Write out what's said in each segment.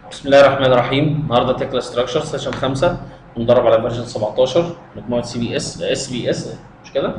بسم الله الرحمن الرحيم النهارده تكلا ستراكشر سيشن 5 بندرب على فيرجن 17 مجموعه سي بي اس اس بي اس مش كده؟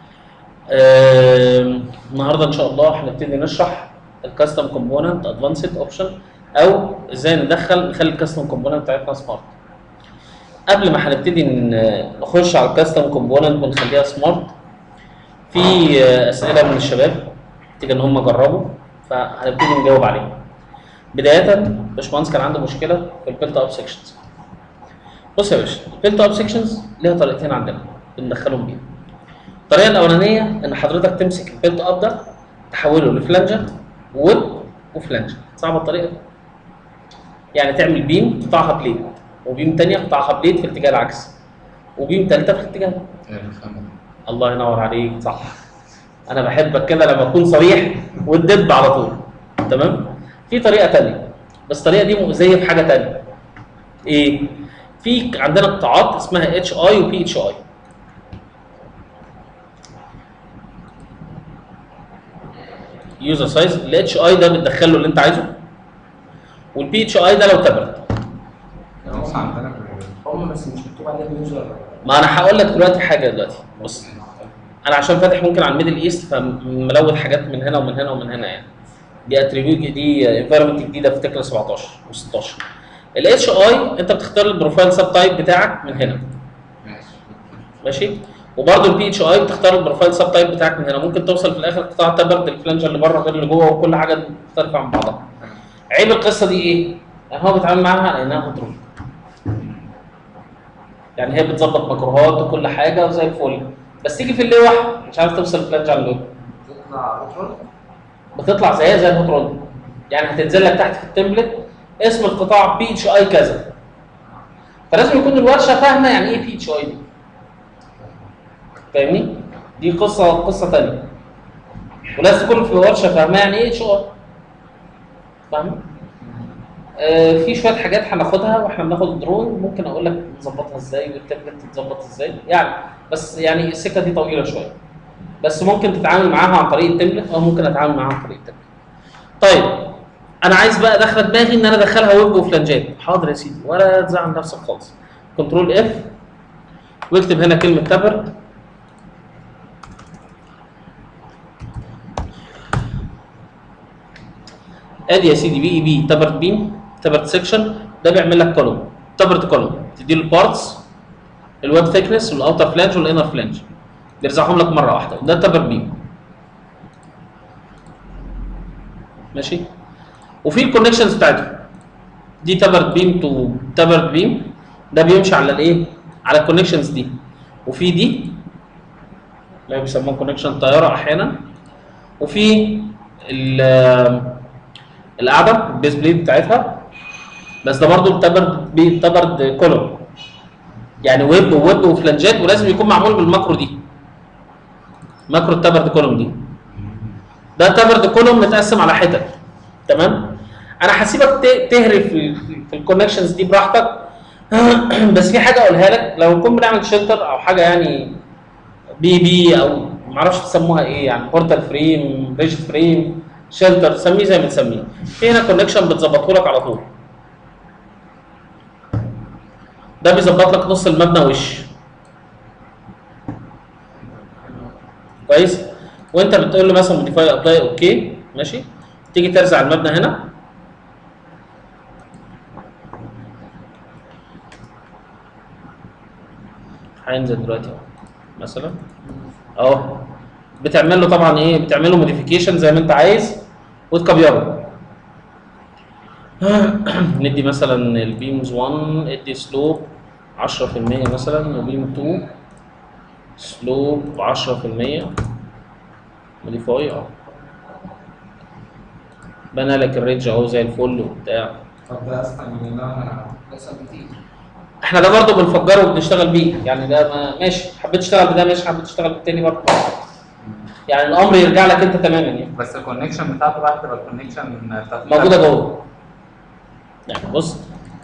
آم، النهارده ان شاء الله هنبتدي نشرح الكاستم كومبوننت ادفانسد اوبشن او ازاي ندخل نخلي الكاستم كومبوننت بتاعتنا سمارت قبل ما هنبتدي ن- نخش على الكاستم كومبوننت ونخليها سمارت في آه، اسئله من الشباب تيجي ان هم جربوا فهنبتدي نجاوب عليها بدايه باشمهندس كان عنده مشكله في البيلت اب سيكشنز بص يا باشا البيلت اب سيكشنز ليها طريقتين عندنا بندخلهم بيها الطريقه الاولانيه ان حضرتك تمسك البيلت اب ده تحوله لفلانجه وويب وفلانجه صعبه الطريقه دي يعني تعمل بيم تقطعها بليد وبيم تانية تقطعها بليد في الاتجاه العكسي وبيم تالتة في الاتجاه ده. الله ينور عليك صح انا بحبك كده لما اكون صريح وتدب على طول تمام في طريقه تانية بس الطريقه دي مؤذيه في حاجه تانية ايه في عندنا قطاعات اسمها اتش اي وبي اتش اي يوزر سايز الاتش اي ده بتدخل له اللي انت عايزه والبي اتش اي ده لو تبرد هم عندنا هم بس مش مكتوب عليهم يوزر ما انا هقول لك دلوقتي حاجه دلوقتي بص انا عشان فاتح ممكن على الميدل ايست فملود حاجات من هنا ومن هنا ومن هنا يعني دي اتريبيوت دي انفايرمنت جديده في تكلا 17 و16 الاتش اي انت بتختار البروفايل سب تايب بتاعك من هنا ماشي ماشي وبرده البي اتش اي بتختار البروفايل سب تايب بتاعك من هنا ممكن توصل في الاخر قطاع تبرد الفلانجر اللي بره غير اللي جوه وكل حاجه مختلفه عن بعضها عيب القصه دي ايه؟ يعني هو بيتعامل معاها على انها كنترول يعني هي بتظبط مكروهات وكل حاجه وزي الفل بس تيجي في اللوح مش عارف توصل الفلانج على اللوح تطلع روتر بتطلع زيها زي الهوت رول يعني هتنزل لك تحت في التمبلت اسم القطاع بي اتش اي كذا فلازم يكون الورشه فاهمه يعني ايه بي اتش اي دي فاهمني؟ دي قصه قصه ثانيه ولازم تكون في ورشه فاهمه يعني ايه اتش اي فاهم؟ آه في شويه حاجات هناخدها واحنا بناخد الدرون ممكن اقول لك نظبطها ازاي والتمبلت تتظبط ازاي يعني بس يعني السكه دي طويله شويه بس ممكن تتعامل معاها عن طريق التمبلت او ممكن اتعامل معاها عن طريق التمبلت طيب انا عايز بقى ادخل دماغي ان انا ادخلها ويب وفلانجات حاضر يا سيدي ولا تزعل نفسك خالص كنترول اف واكتب هنا كلمه تبر ادي يا سيدي بي اي بي تبرت بيم تبرت سيكشن ده بيعمل لك كولوم تبرت كولوم تدي له البارتس الويب ثيكنس والاوتر فلانج والانر فلانج بيرزعهم لك مره واحده وده تبر بيم ماشي وفي الكونكشنز بتاعتهم دي تبرد بيم تو تبرد بيم ده بيمشي على الايه على الكونكشنز دي وفي دي اللي بيسموها كونكشن طياره احيانا وفي ال- القاعده البيس بليت بتاعتها بس ده برضو تبرد بي تبرد كولوم يعني ويب وويب وفلانجات ولازم يكون معمول بالماكرو دي ماكرو التبرد كولوم دي ده تبرد كولوم متقسم على حتت تمام انا هسيبك ت- تهري في في الكونكشنز دي براحتك بس في حاجه اقولها لك لو نكون بنعمل شيلتر او حاجه يعني بي بي او معرفش تسموها ايه يعني بورتال فريم ريجيد فريم شيلتر سميه زي ما تسميه في هنا كونكشن بتظبطه لك على طول ده بيظبط لك نص المبنى وش كويس وانت بتقول له مثلا موديفاي ابلاي اوكي ماشي تيجي ترزع المبنى هنا هينزل دلوقتي اهو مثلا اهو بتعمل له طبعا ايه بتعمل له موديفيكيشن زي ما انت عايز وتكبره ندي مثلا البيمز 1 ادي سلوب 10% مثلا وبيم 2 سلوب 10% موديفاي اه بنى لك الرينج اهو زي الفل وبتاع طب ده اسهل من ان انا ده سبتين احنا ده برضه بنفجره وبنشتغل بيه يعني ده ما ماشي حبيت تشتغل بده ماشي حبيت تشتغل بالتاني برضه يعني الامر يرجع لك انت تماما يعني بس الكونكشن بتاعته بقى هتبقى الكونكشن بتاعته موجوده جوه يعني بص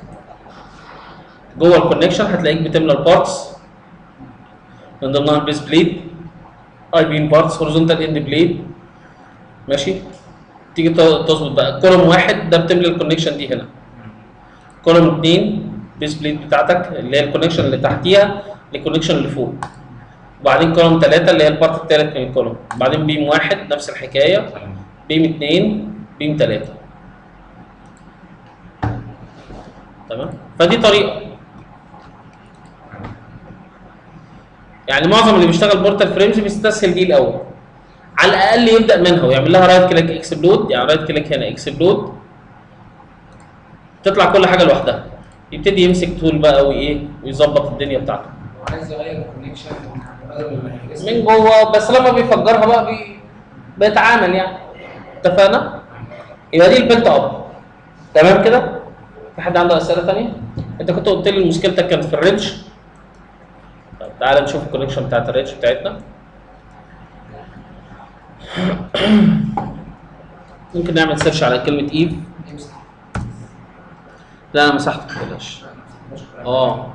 جوه الكونكشن هتلاقيك بتملى البارتس من ضمنها البيس بليد اي بيم بارتس هوريزونتال اند بليد ماشي تيجي ت- تظبط بقى كولوم واحد ده بتملى الكونكشن دي هنا كولوم 2 بيس بليت بتاعتك اللي هي الكونكشن اللي تحتيها للكونكشن اللي فوق وبعدين كولوم 3 اللي هي البارت الثالث من الكولوم وبعدين بيم واحد نفس الحكايه بيم 2 بيم 3 تمام فدي طريقه يعني معظم اللي بيشتغل بورتال فريمز بيستسهل دي الاول على الاقل يبدا منها ويعمل لها رايت كليك اكسبلود يعني رايت كليك هنا اكسبلود تطلع كل حاجه لوحدها يبتدي يمسك تول بقى وايه ويظبط الدنيا بتاعته وعايز يغير الكونكشن بدل ما يحجز من جوه بس لما بيفجرها بقى بي... بيتعامل يعني اتفقنا يبقى دي البيلت اب تمام كده في حد عنده اسئله ثانيه انت كنت قلت لي مشكلتك كانت في الريدج طب تعالى نشوف الكونكشن بتاعت الريدج بتاعتنا ممكن نعمل سيرش على كلمه ايف يمسح لا انا مسحت بلاش اه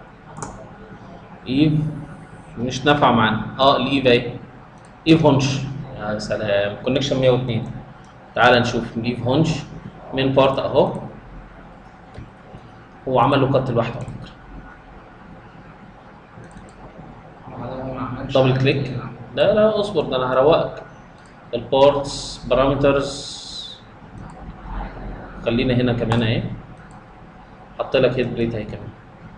ايف مش نافعه معانا اه الايف اهي ايف هونش يا سلام كونكشن 102 تعال نشوف ايف هونش مين بارت اهو هو عمل له كت لوحده على فكره دبل كليك لا لا اصبر ده انا هروقك البورتس بارامترز خلينا هنا كمان اهي حط لك هيد بليت اهي كمان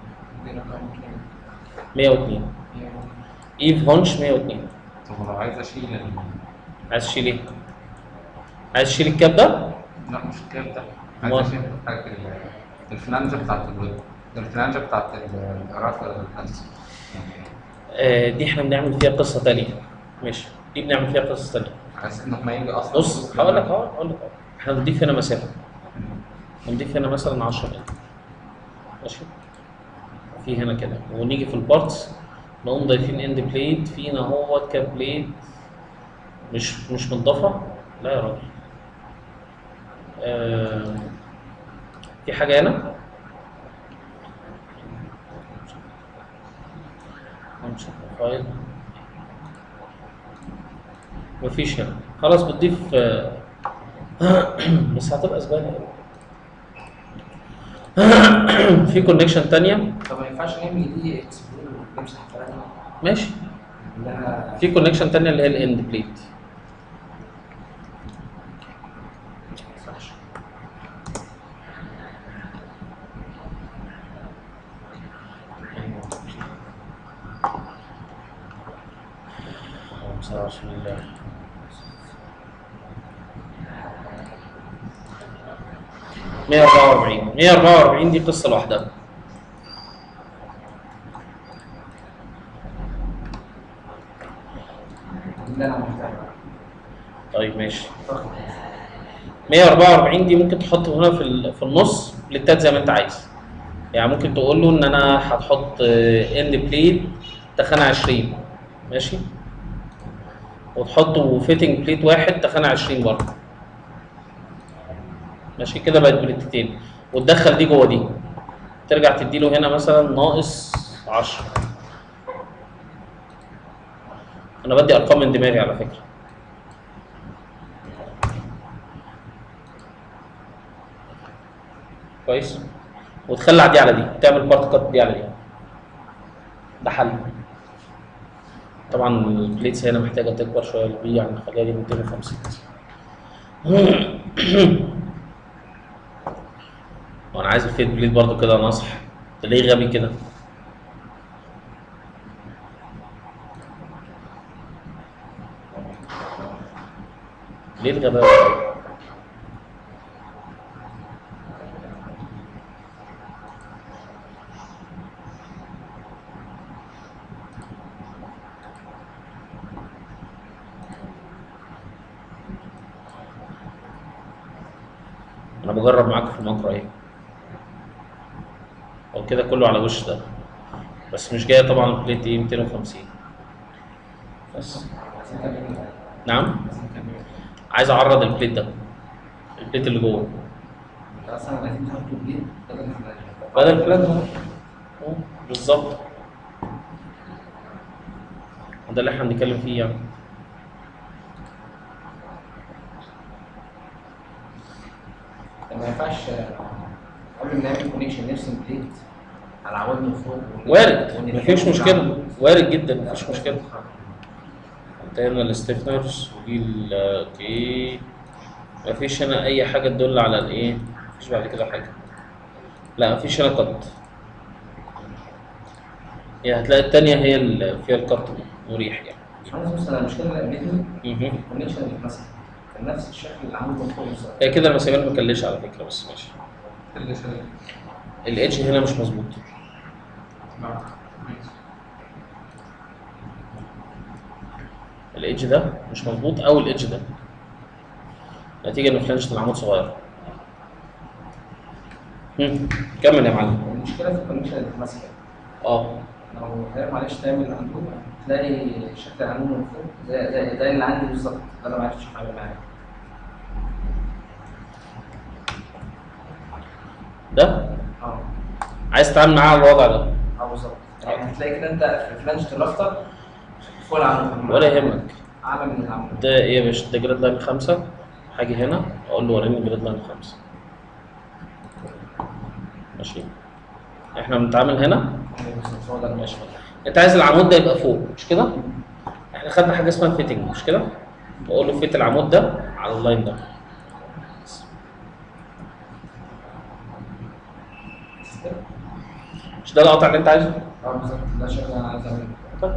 102 ايف هونش 102 طب لو عايز اشيل ال... عايز تشيل ايه؟ عايز تشيل الكاب ده؟ لا مش الكاب ده عايز أمال؟ اشيل حاجة ال- الفلانجة بتاعت ال... الفلانجة بتاعت ال- الرفع الخلفي آه دي احنا بنعمل فيها قصه تانية ماشي دي بنعمل فيها قصه تانية عايز انه ما يجي اصلا بص هقول لك اهو هقول لك اهو احنا بنضيف هنا مسافه هنضيف هنا مثلا 10 متر ماشي في هنا كده ونيجي في البارتس نقوم ضايفين اند بليت فينا اهوت كاب بليت مش مش متضافه لا يا راجل آه في حاجه هنا امسك الفايل مفيش هنا خلاص بتضيف آه، بس هتبقى زباله أوي. في كونكشن تانية طب ما ينفعش نعمل دي اكسبلور ونمسح الكلام ده ماشي كلها في كونكشن تانية اللي هي الاند بليت ينفعش اللهم صل على رسول الله مية أربعة وأربعين مية أربعة وأربعين دي قصة لوحدها دي اللي انا محتاجها طيب ماشي 144 دي ممكن تحط هنا في ال- في النص بليتات زي ما انت عايز يعني ممكن تقول له ان انا هتحط اند بليت تخانه 20 ماشي وتحطه فيتنج بليت واحد تخانه 20 برضه ماشي كده بقت بليتتين وتدخل دي جوه دي ترجع تديله هنا مثلا ناقص 10 انا بدي ارقام من دماغي على فكره كويس وتخلع دي على دي تعمل بارت كات دي على دي ده حل طبعا البليتس هنا محتاجه تكبر شويه البي يعني نخليها دي 250 وانا عايز الفيت بليت برضو كده نصح تلاقيه غبي كده ليه الغباوه دي؟ انا بجرب معاكم في المقرأ ايه هو كده كله على وش ده بس مش جايه طبعا البليت ايه 250 بس عايزين نكمل نعم عايزين نكمل عايز اعرض البليت ده البليت اللي جوه اصلا عايزين نحط بليد بدل ما بدل الفلان ده أه، بالظبط ده اللي احنا بنتكلم فيه يعني ما ينفعش قبل ما نعمل كونكشن نرسم بليت على عواد من فوق وارد ونلحمه مفيش في مشكله العمود. وارد جدا مفيش مشكله انت هنا الستيفنرز ودي ال- اوكي مفيش هنا اي حاجه تدل على الايه مفيش بعد كده حاجه لا مفيش هنا قط يعني هتلاقي التانية هي اللي فيها القط مريح يعني خلاص بص انا المشكله اللي قابلتني مهم. الكونكشن اللي اتمسك كان نفس الشكل اللي عمود من فوق بالظبط هي كده المسامير مكلشه على فكره بس ماشي اللي شايف الاتش هنا مش مظبوط الاتش ده مش مظبوط او الاتش ده نتيجه ان فلانشة العمود صغير هم، كمل يا معلم المشكله في الكونكشن اللي اتمسك اه لو حضرتك معلش تعمل عندهم تلاقي شكل العمود من فوق زي زي زي اللي عندي بالظبط انا ما عرفتش اتعامل معاه ده اه عايز تتعامل معاه على الوضع ده اه بالظبط يعني هتلاقي كده انت في فلانشة الرافتر فوق العمود ولا يهمك اعلى من العمود ده ايه يا باشا ده جريد لاين خمسة هاجي هنا اقول له وريني جريد لاين خمسة ماشي احنا بنتعامل هنا أيوة بالظبط، هو ده ماشي المشكله انت عايز العمود ده يبقى فوق مش كده؟ احنا خدنا حاجه اسمها فيتنج مش كده؟ بقول له فيت العمود ده على اللاين ده مش ده القطع اللي انت عايزه؟ اه بالظبط ده شكل انا عايز اعمله طيب.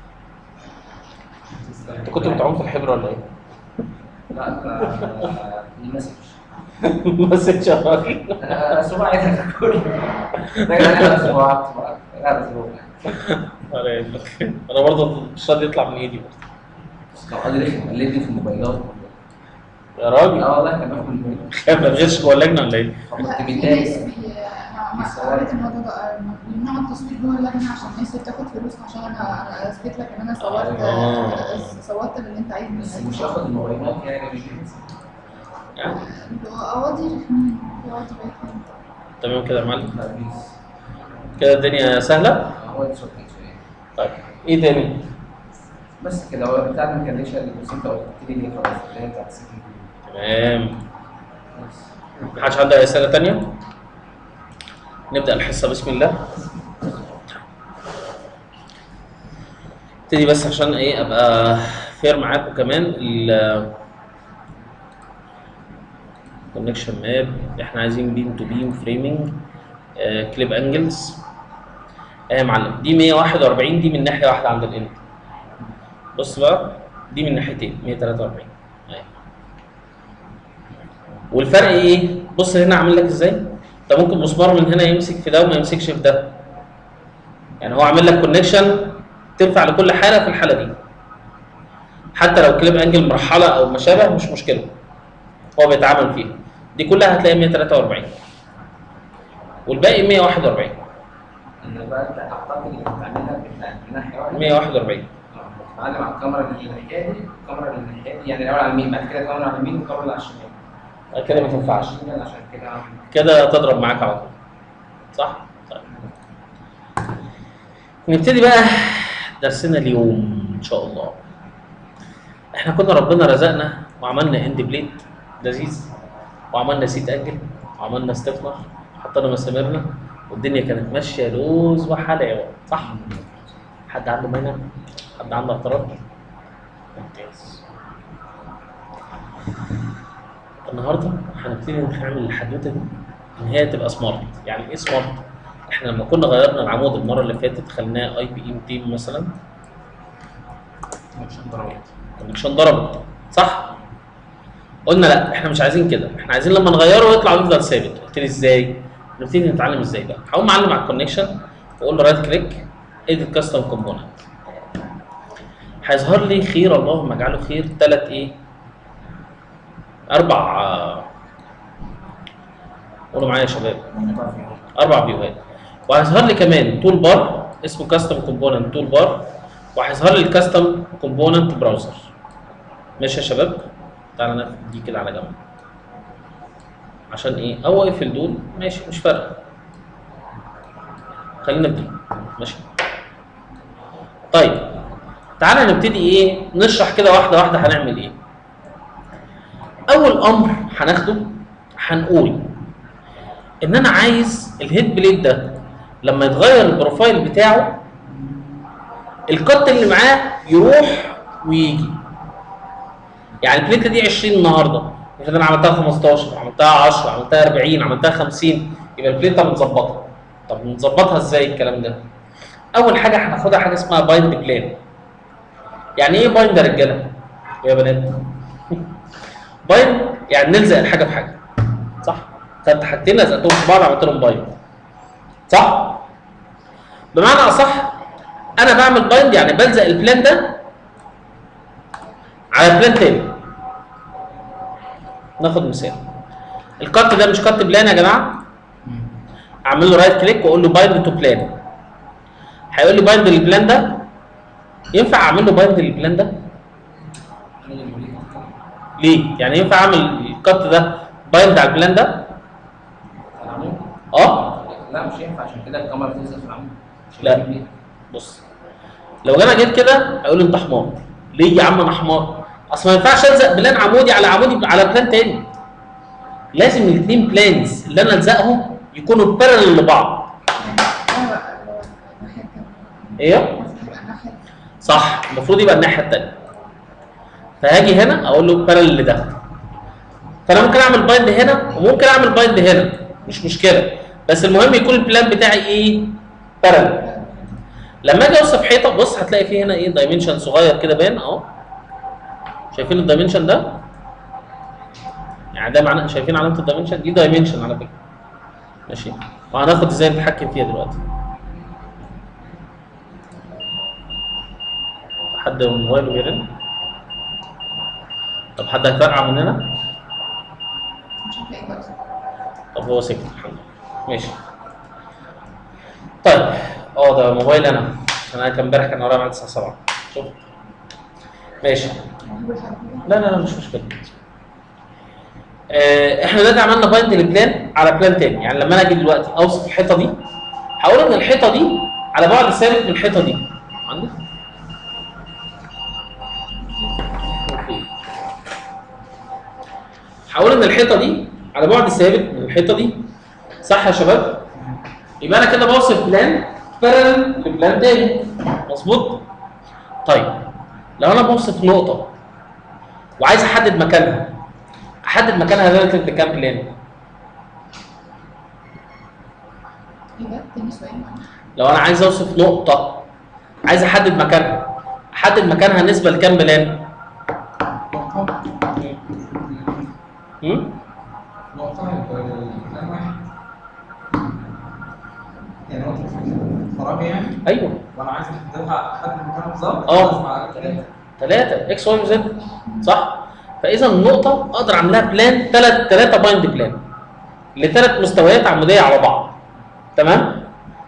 انت كنت بتعوم في الحبر ولا ايه؟ لا ده المسج مسج يا راجل صباع عايز اكل ده كده صباع صباع لا صباع ولا يهمك. انا برضه مش راضي يطلع من ايدي برضه لو قادر يقلدني في الموبايلات يا راجل اه والله كان باخد الموبايل كان ما تغش جوه اللجنه ولا ايه؟ كنت لا في متضايق ناس بي- مع- مع- قريت الموضوع ده بيمنعوا التصوير جوه اللجنه عشان الناس اللي بتاخد فلوس عشان انا أنا اثبت لك ان انا صورت آه. صورت اللي انت عايزني بس مش هاخد الموبايلات يعني مش يعني اواضي رخمين اواضي رخمين تمام كده يا معلم لا بيس كده الدنيا سهله هو ده صوت شويه طيب ايه تاني؟ بس كده هو بتاع المكنيشة اللي بس انت قلت لي دي خلاص اللي هي بتاعت السكن تمام بس محدش عنده اي اسئله تانية؟ نبدا الحصه بسم الله ابتدي بس عشان ايه ابقى فير معاكم كمان ال كونكشن ماب احنا عايزين بيم تو بيم فريمنج كليب انجلز ايه يا معلم دي 141 دي من ناحيه واحده عند الاند بص بقى دي من ناحيتين 143 اهي والفرق ايه؟ بص هنا عامل لك ازاي؟ انت ممكن مسمار من هنا يمسك في ده وما يمسكش في ده. يعني هو عامل لك كونكشن تنفع لكل حاله في الحاله دي. حتى لو كليب انجل مرحله او ما شابه مش مشكله. هو بيتعامل فيها. دي كلها هتلاقي 143 والباقي 141 انا بقى انت اعتقد انك بتعملها من ناحيه واحده 141 معلم على الكاميرا اللي ناحيه دي الكاميرا اللي ناحيه دي يعني الاول على اليمين بعد كده الكاميرا على اليمين والكاميرا اللي على الشمال كده ما تنفعش عشان عشان كده عامل كده تضرب معاك على طول صح؟ طيب نبتدي بقى درسنا اليوم ان شاء الله احنا كنا ربنا رزقنا وعملنا اند بليت لذيذ وعملنا سيت انجل وعملنا ستيفنر وحطينا مساميرنا والدنيا كانت ماشيه لوز وحلاوه صح؟ حد عنده مانع؟ حد عنده اعتراض؟ ممتاز النهارده هنبتدي نعمل الحدوته دي ان هي تبقى سمارت يعني ايه سمارت احنا لما كنا غيرنا العمود المره اللي فاتت خليناه اي بي اي 200 مثلا عشان ضربت الكونكشن ضربت صح قلنا لا احنا مش عايزين كده احنا عايزين لما نغيره يطلع ويفضل ثابت قلت لي ازاي نبتدي نتعلم ازاي بقى هقوم معلم على الكونكشن واقول له رايت كليك اديت كاستم كومبوننت هيظهر لي خير اللهم اجعله خير ثلاث ايه اربع آه، قولوا معايا يا شباب اربع فيوهات وهيظهر لي كمان تول بار اسمه كاستم كومبوننت تول بار وهيظهر لي الكاستم كومبوننت براوزر ماشي يا شباب تعالى ناخد دي كده على جنب عشان ايه او اقفل دول ماشي مش فارقه خلينا بدي ماشي طيب تعالى نبتدي ايه نشرح كده واحده واحده هنعمل ايه اول امر هناخده هنقول ان انا عايز الهيد بليد ده لما يتغير البروفايل بتاعه الكت اللي معاه يروح ويجي يعني البليته دي 20 النهارده افرض انا عملتها 15 عملتها 10 عملتها 40 عملتها 50 يبقى البليته متظبطه طب نظبطها ازاي الكلام ده؟ اول حاجه هناخدها حاجه اسمها بايند بلان يعني ايه بايند يا رجاله؟ يا بنات بايند يعني نلزق الحاجه في حاجه صح؟ خدت حاجتين لزقتهم في بعض عملت لهم بايند صح؟ بمعنى اصح انا بعمل بايند يعني بلزق البلان ده على بلان تاني ناخد مثال الكارت ده مش كارت بلان يا جماعه اعمل له رايت كليك واقول له بايند تو بلان هيقول لي بايند للبلان ده ينفع اعمل له بايند للبلان ده ليه يعني ينفع اعمل الكارت ده بايند على البلان ده العمود اه لا مش ينفع عشان كده الكاميرا بتنزل في العمود مش لا. هيبقى كبير. بص لو انا جيت كده هيقول لي انت حمار ليه يا عم انا حمار اصل ما ينفعش الزق بلان عمودي على عمودي على بلان تاني لازم الاثنين بلانز اللي انا الزقهم يكونوا بارلل لبعض اه الناحية التانية ايه المفروض يبقى الناحية صح المفروض يبقى الناحيه الثانيه فهاجي هنا اقول له بارلل لده فانا ممكن اعمل بايند هنا وممكن اعمل بايند هنا مش مشكله بس المهم يكون البلان بتاعي ايه بارلل لما اجي اوصف حيطه بص هتلاقي فيه هنا ايه دايمنشن صغير كده باين اهو شايفين الدايمنشن ده يعني ده معناه شايفين علامه الدايمنشن دي دايمنشن على فكره ماشي وهناخد ازاي نتحكم فيها دلوقتي حد موبايله بيرن طب حد هيفرقع مننا مش عارفة ايه بقى طب هو سكت الحمد لله ماشي طيب اه ده موبايل انا عشان انا كان امبارح كان ورايا ميعاد الساعه 7 شوف ماشي هو الحاجة كده لا لا لا مش مشكله آه احنا دلوقتي عملنا بايند لبلان على بلان تاني يعني لما انا اجي دلوقتي اوصف الحيطه دي هقول ان الحيطه دي على بعد ثابت من الحيطه دي عندك أوكي. هقول ان الحيطه دي على بعد ثابت من الحيطه دي صح يا شباب يبقى انا كده بوصف بلان بارل لبلان تاني مظبوط طيب لو انا بوصف نقطه وعايز احدد مكانها احدد مكانها ريلاتيف لكام بلان ايه ده تاني سؤال معلش لو انا عايز اوصف نقطه عايز احدد مكانها احدد مكانها نسبه لكام بلان هم؟ نقطة البلان واحد يعني نقطة في فراغ يعني ايوه وأنا عايز أحددها أحدد مكانها بالظبط آه. لازم على ثلاثة ثلاثة اكس واي وزد صح؟ فاذا النقطة اقدر اعملها بلان ثلاث ثلاثة بايند بلان لثلاث مستويات عمودية على بعض تمام؟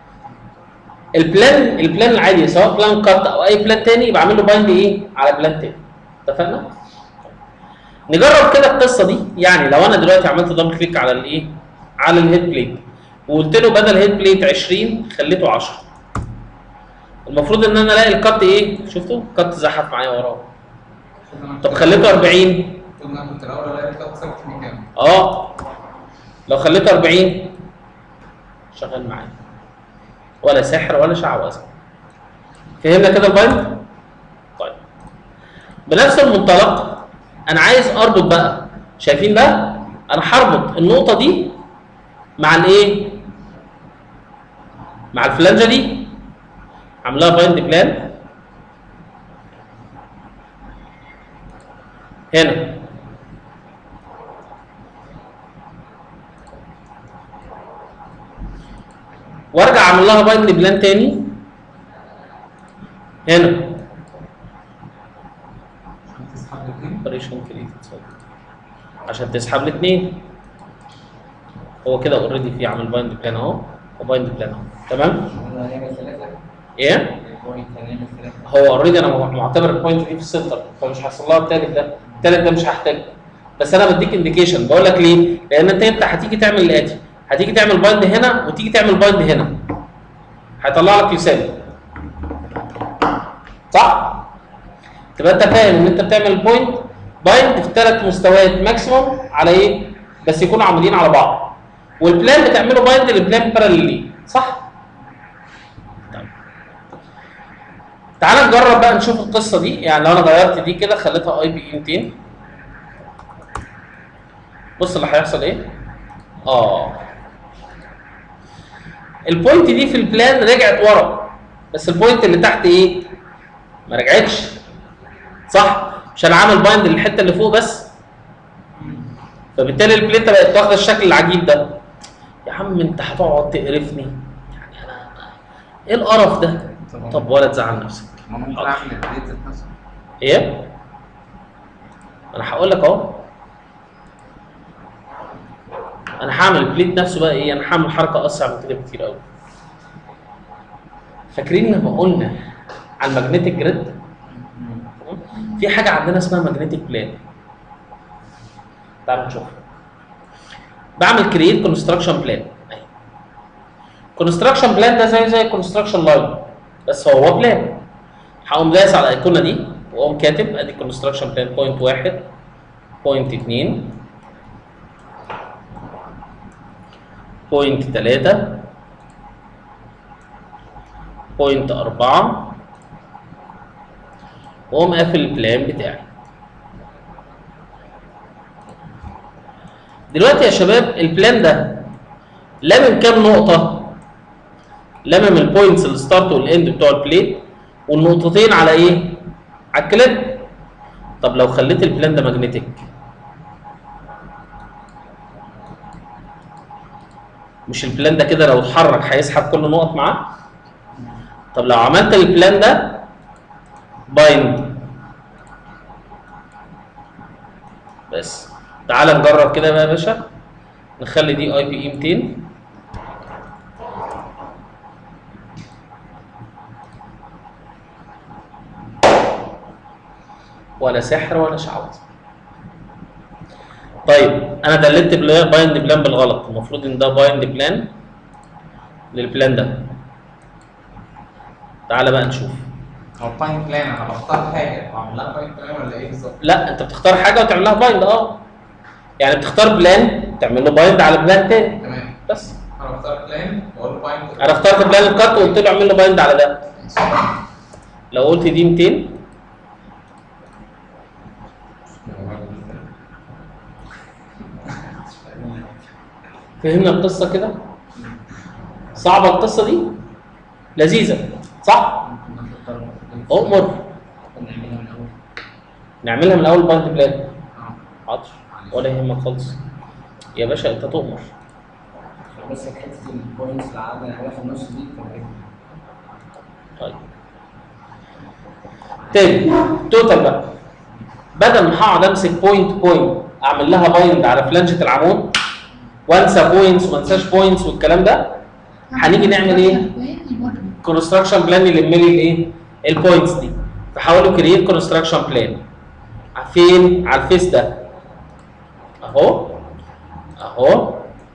البلان البلان العادي سواء بلان كات او اي بلان تاني يبقى اعمل له بايند ايه؟ على بلان تاني اتفقنا؟ نجرب كده القصة دي يعني لو انا دلوقتي عملت دبل كليك على الايه؟ على الهيد بليت وقلت له بدل هيد بليت 20 خليته 10 المفروض ان انا الاقي الكات ايه؟ شفتوا؟ الكات زحف معايا وراه طب خليته 40 قلنا كنت الأول ألاقي الكات ثابت في مكانه اه لو خليته 40 شغال معايا ولا سحر ولا شعوذه فهمنا كده البايند؟ طيب بنفس المنطلق انا عايز اربط بقى شايفين ده؟ انا هربط النقطه دي مع الايه؟ مع الفلانجه دي عاملاها بايند بلان هنا وارجع اعمل لها بايند بلان تاني هنا تسحب الاثنين اوبريشن كريت عشان تسحب الاثنين هو كده اوريدي في عامل بايند بلان اهو وبايند بلان اهو تمام انا هنعمل ثلاثة ايه البوينت هنعمل ثلاثة هو اوريدي انا معتبر البوينت دي في السنتر فمش هيحصل لها التالت ده التالت ده مش هحتاجه بس انا بديك انديكيشن بقول لك ليه؟ لان انت انت هتيجي تعمل الاتي هتيجي تعمل بايند هنا وتيجي تعمل بايند هنا هيطلع لك يساوي صح؟ تبقى انت فاهم ان انت بتعمل بوينت بايند في ثلاث مستويات ماكسيموم على ايه؟ بس يكونوا عاملين على بعض والبلان بتعمله بايند للبلان باراليل صح؟ طيب. تعال نجرب بقى نشوف القصه دي يعني لو انا غيرت دي كده خليتها اي بي 200 بص اللي هيحصل ايه؟ اه البوينت دي في البلان رجعت ورا بس البوينت اللي تحت ايه؟ ما رجعتش صح؟ مش انا عامل بايند للحته اللي فوق بس فبالتالي البليته بقت واخده الشكل العجيب ده يا عم انت هتقعد تقرفني يعني انا ايه القرف ده؟ طب ولا تزعل نفسك ما ممكن اعمل البليت ذات نفسه ايه؟ انا هقول لك اهو انا هعمل البليت نفسه بقى ايه؟ انا هعمل حركه اسرع من كده بكتير قوي. فاكرين لما قلنا على الماجنتيك جريد؟ في حاجه عندنا اسمها ماجنتيك بلان. تعالوا نشوف. بعمل كرييت كونستراكشن بلان. كونستراكشن بلان ده زي زي كونستراكشن لاين بس هو بلان. هقوم دايس على الايقونه دي واقوم كاتب ادي كونستراكشن بلان بوينت واحد بوينت اتنين بوينت تلاتة بوينت أربعة وأقوم قافل البلان بتاعي دلوقتي يا شباب البلان ده لامم كام نقطة؟ لامم البوينتس الستارت والاند بتوع البليت والنقطتين على ايه؟ على الكليب طب لو خليت البلان ده ماجنتيك مش البلان ده كده لو اتحرك هيسحب كل النقط معاه طب لو عملت البلان ده بايند بس تعال نجرب كده بقى يا باشا نخلي دي اي بي اي 200 ولا سحر ولا شعوذه طيب انا دللت بلا- بايند بلان بالغلط المفروض ان ده بايند بلان للبلان ده تعالى بقى نشوف هو باين بلان انا بختار حاجه واعمل لها باين بلان ولا ايه بالظبط؟ لا انت بتختار حاجه وتعمل لها بايند اه يعني بتختار بلان تعمل له بايند على بلان تاني تمام بس انا بختار بلان واقول له باين انا اخترت بلان الكات وقلت له اعمل له بايند على ده لو قلت دي 200 فهمنا القصه كده صعبه القصه دي لذيذه صح اؤمر نعملها من اول بايند بلان حاضر ولا يهمك خالص يا باشا انت تؤمر بس حته البوينتس اللي قعدنا نعملها في النص دي كانت طيب تاني توتال بقى بدل ما هقعد امسك بوينت بوينت اعمل لها بايند على فلانجه العمود وانسى بوينتس وما انساش بوينتس والكلام ده هنيجي نعمل ايه؟ كونستراكشن بلان يلم لي الايه؟ البوينتس دي فحاول له كرييت كونستراكشن بلان فين؟ على الفيس ده اهو اهو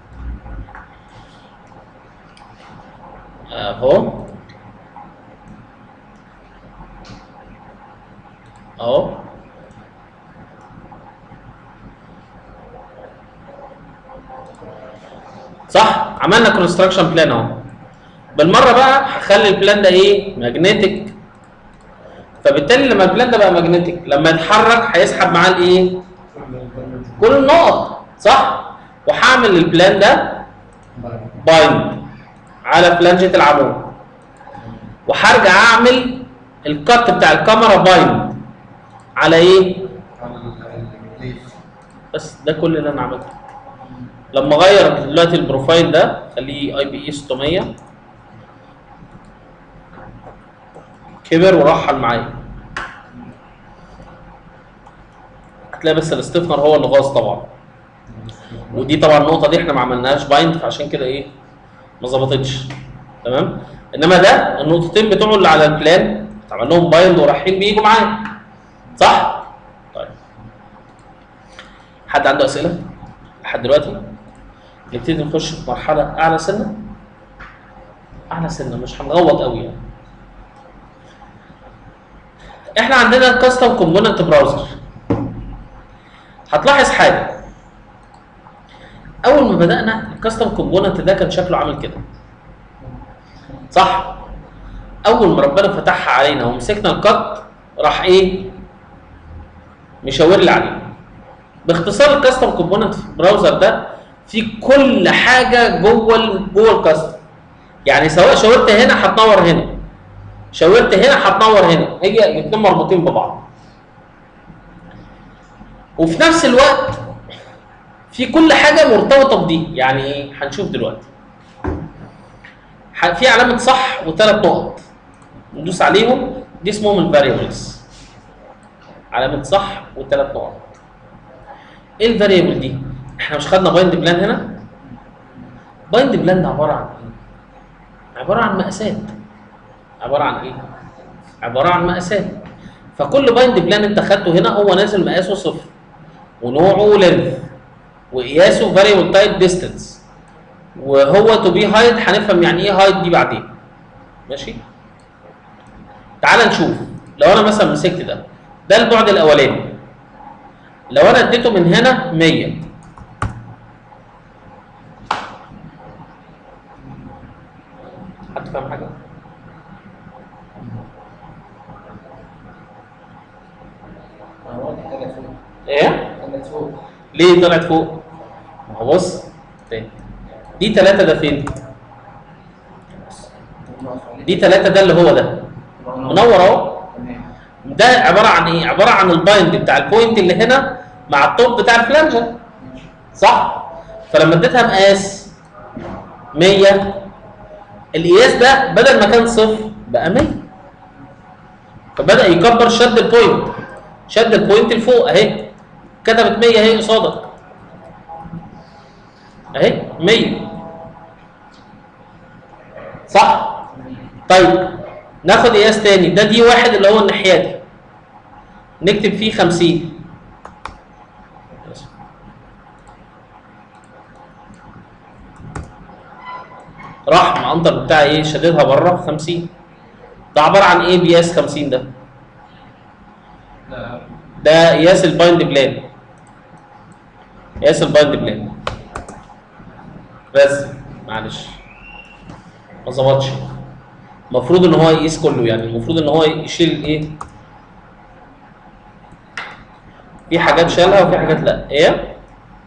اهو اهو صح عملنا كونستراكشن بلان اهو بالمره بقى هخلي البلان ده ايه ماجنتيك فبالتالي لما البلان ده بقى ماجنتيك لما يتحرك هيسحب معاه الايه كل النقط صح وهعمل البلان ده بايند على فلانجة العمود وهرجع اعمل الكت بتاع الكاميرا بايند على ايه بس ده كل اللي انا عملته لما اغير دلوقتي البروفايل ده خليه اي بي اي 600 كبر ورحل معايا هتلاقي بس الاستفنر هو اللي غاص طبعا ودي طبعا النقطه دي احنا ما عملناهاش بايند فعشان كده ايه ما ظبطتش تمام انما ده النقطتين بتوعه اللي على البلان اتعمل لهم بايند ورايحين بيجوا معايا صح طيب حد عنده اسئله لحد دلوقتي نبتدي نخش في مرحله اعلى سنه اعلى سنه مش هنغوط قوي يعني احنا عندنا الكاستم كومبوننت براوزر هتلاحظ حاجه اول ما بدانا الكاستم كومبوننت ده كان شكله عامل كده صح اول ما ربنا فتحها علينا ومسكنا القط راح ايه مشاور لي عليه باختصار الكاستم كومبوننت في البراوزر ده في كل حاجه جوه ال- جوه الكاستم يعني سواء شاورت هنا هتنور هنا شاورت هنا هتنور هنا هي الاثنين مربوطين ببعض وفي نفس الوقت في كل حاجه مرتبطه بدي يعني ايه هنشوف دلوقتي ح- في علامه صح وثلاث نقط ندوس عليهم دي اسمهم الفاريبلز علامه صح وثلاث نقط ايه الفاريبل دي احنا مش خدنا بايند بلان هنا بايند بلان ده عباره عن ايه عباره عن مقاسات عباره عن ايه عباره عن مقاسات فكل بايند بلان انت خدته هنا هو نازل مقاسه صفر ونوعه لينث وقياسه فاريبل تايب ديستنس وهو تو بي هايد هنفهم يعني ايه هايد دي بعدين ماشي تعال نشوف لو انا مثلا مسكت ده ده البعد الاولاني لو انا اديته من هنا 100 حد فاهم حاجه هو دي طلعت فوق ايه طلعت فوق ليه طلعت فوق ما هو بص تاني دي ثلاثة ده فين دي ثلاثة ده اللي هو ده منور اهو تمام ده عبارة عن ايه عبارة عن البايند بتاع البوينت اللي هنا مع التوب بتاع الفلانجة صح فلما اديتها مقاس 100 القياس ده بدل ما كان صفر بقى 100 فبدأ يكبر شد البوينت شد البوينت لفوق اهي كتبت 100 اهي قصادك اهي 100 صح طيب ناخد قياس تاني ده دي واحد اللي هو الناحيه دي نكتب فيه 50 راح معنطر بتاع ايه شددها بره 50 ده عباره عن ايه بياس 50 ده ده ده قياس البايند بلان قياس البايند بلان بس معلش ما ظبطش المفروض ان هو يقيس كله يعني المفروض ان هو يشيل ايه في حاجات شالها وفي حاجات لا ايه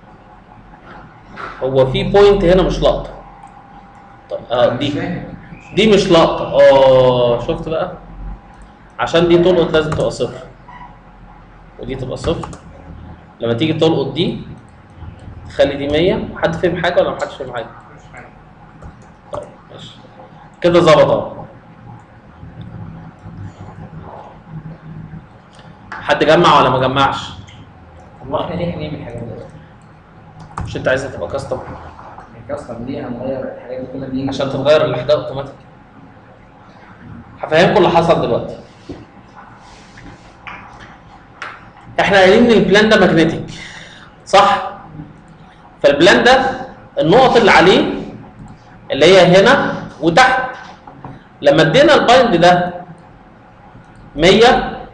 هو في بوينت هنا مش لقطه طب اه مش دي فاهم. دي مش لقطه اه شفت بقى عشان دي تلقط لازم تبقى صفر ودي تبقى صفر لما تيجي تلقط دي تخلي دي 100 حد فهم حاجه ولا محدش فهم حاجه؟ مش فاهم. طيب ماشي كده ظبط اهو حد جمع ولا ما جمعش؟ هو احنا ليه هنعمل الحاجات دي؟ مش انت عايزها تبقى كاستم الكاستم ليه هنغير الحاجات دي كلها دي عشان تتغير الاحداث اوتوماتيك هفهمكم اللي حصل دلوقتي احنا قايلين ان البلان ده ماجنتيك صح فالبلان ده النقط اللي عليه اللي هي هنا وتحت لما ادينا البايند ده 100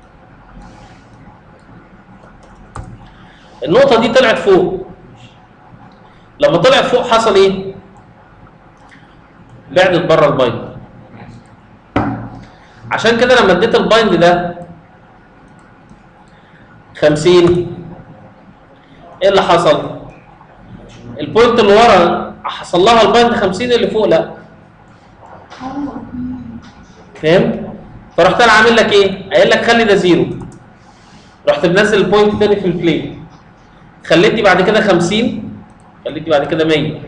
النقطة دي طلعت فوق لما طلعت فوق حصل ايه؟ بعدت بره البايند عشان كده لما اديت البايند ده 50 ايه اللي حصل؟ البوينت اللي ورا حصل لها البايند 50 اللي فوق لا فهمت؟ فرحت انا عامل لك ايه؟ قايل لك خلي ده زيرو رحت منزل البوينت تاني في البلاي خليت دي بعد كده 50 خليت دي بعد كده 100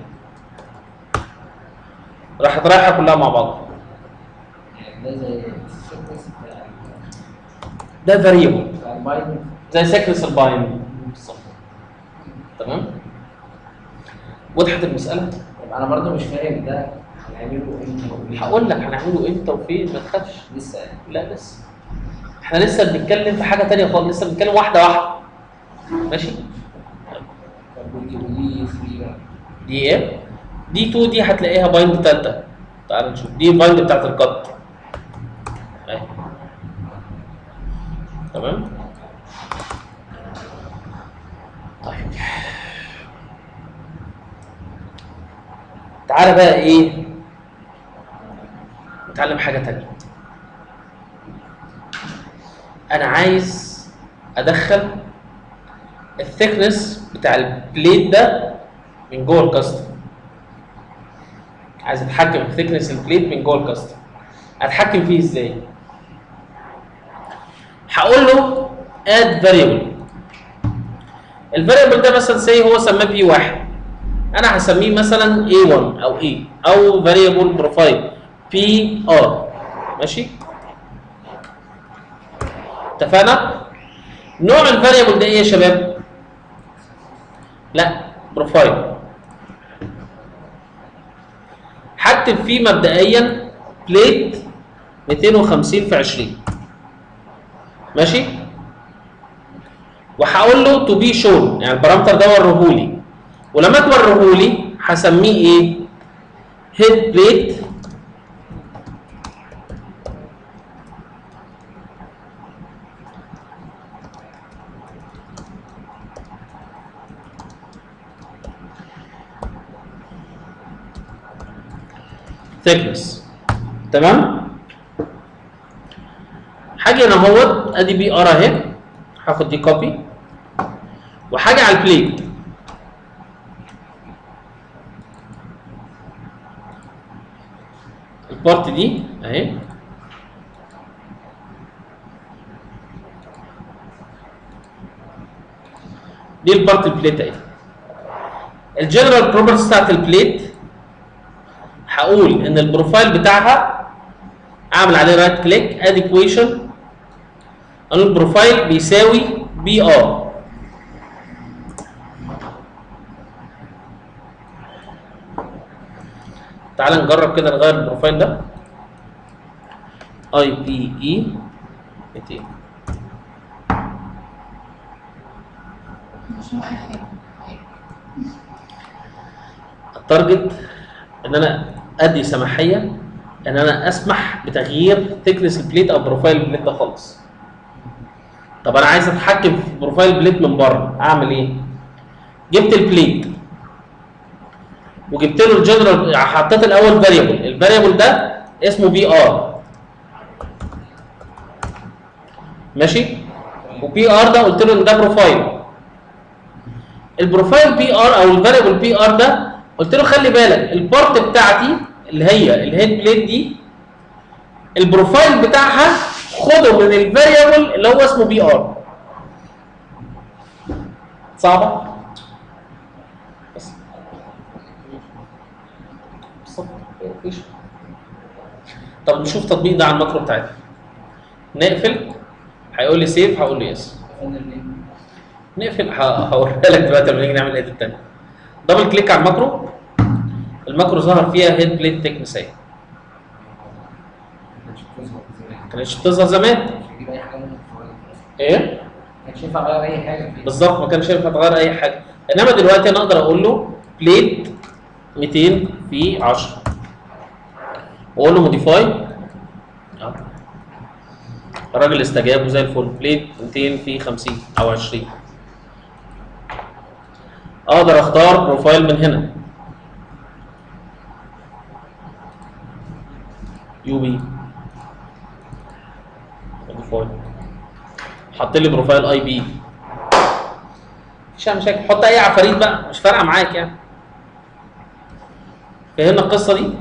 راحت رايحه كلها مع بعض ده زي السيكونس بتاع ده فاريبل بتاع البايند زي سيكنس الباين بالظبط تمام وضحت المساله طب انا برضه مش فاهم ده هنعمله امتى وليه؟ هقول لك هنعمله امتى وفين ما تخافش لسه لا لسه احنا لسه بنتكلم في حاجه تانية خالص لسه بنتكلم واحده واحده ماشي طب ودي ودي 3 بقى دي ايه دي 2 دي هتلاقيها بايند تالتة تعال نشوف دي البايند بتاعت القط اهي تمام طيب تعالى بقى ايه نتعلم حاجه تانية انا عايز ادخل الثيكنس بتاع البليت ده من جوه الكاستم عايز اتحكم في ثيكنس البليت من جوه الكاستم اتحكم فيه ازاي هقول له اد فاريبل الفاريبل ده مثلا سي هو سماه بي واحد انا هسميه مثلا A1 او A او variable profile PR ماشي اتفقنا نوع الفاريبل ده ايه يا شباب لا بروفايل هكتب فيه مبدئيا بليت 250 في 20 ماشي وهقول له تو بي شون يعني البارامتر ده وريهولي ولما توريهولي هسميه ايه هيد بليت thickness تمام حاجه هنا اهوت ادي بي ار اهي هاخد دي كوبي وحاجه على البليت البارت دي اهي دي البارت البليت اهي الجنرال بروبرتيز بتاعت البليت هقول ان البروفايل بتاعها اعمل عليه رايت كليك اد ايكويشن اقول البروفايل بيساوي بي ار تعال نجرب كده نغير البروفايل ده اي بي اي 200 مش فاهم اي حاجه التارجت ان انا ادي سماحيه ان انا اسمح بتغيير ثيكنس البليت او بروفايل البليت ده خالص طب انا عايز اتحكم في بروفايل البليت من بره اعمل ايه جبت البليت وجبت له الجنرال حطيت الاول فاريبل الفاريبل ده اسمه بي ار ماشي وبي ار ده قلت له ان ده بروفايل البروفايل بي ار او الفاريبل بي ار ده قلت له خلي بالك البارت بتاعتي اللي هي الهيد بليت دي البروفايل بتاعها خده من الفاريبل اللي هو اسمه بي ار صعبه بس بالظبط مفيش طب نشوف تطبيق ده على الماكرو بتاعتنا نقفل هيقول لي سيف هقول له يس فين اللي نقفل ه- هوريها لك دلوقتي لما نيجي نعمل ايديت تاني دبل كليك على الماكرو الماكرو ظهر فيها هيد بليت تكنس اهي ما كانتش بتظهر زمان مش هجيب اي حاجه منهم في ايه ما كانش ينفع اغير اي حاجه فيه بالظبط ما كانش ينفع تغير اي حاجه انما دلوقتي انا اقدر اقول له بليت 200 في 10 واقول له موديفاي الراجل استجاب وزي الفل بليت 200 في 50 او 20 اقدر اختار بروفايل من هنا يو بي موديفاي حط لي بروفايل اي بي مفيش أي مشاكل حط اي عفاريت بقى مش فارقه معاك يعني فهمنا القصه دي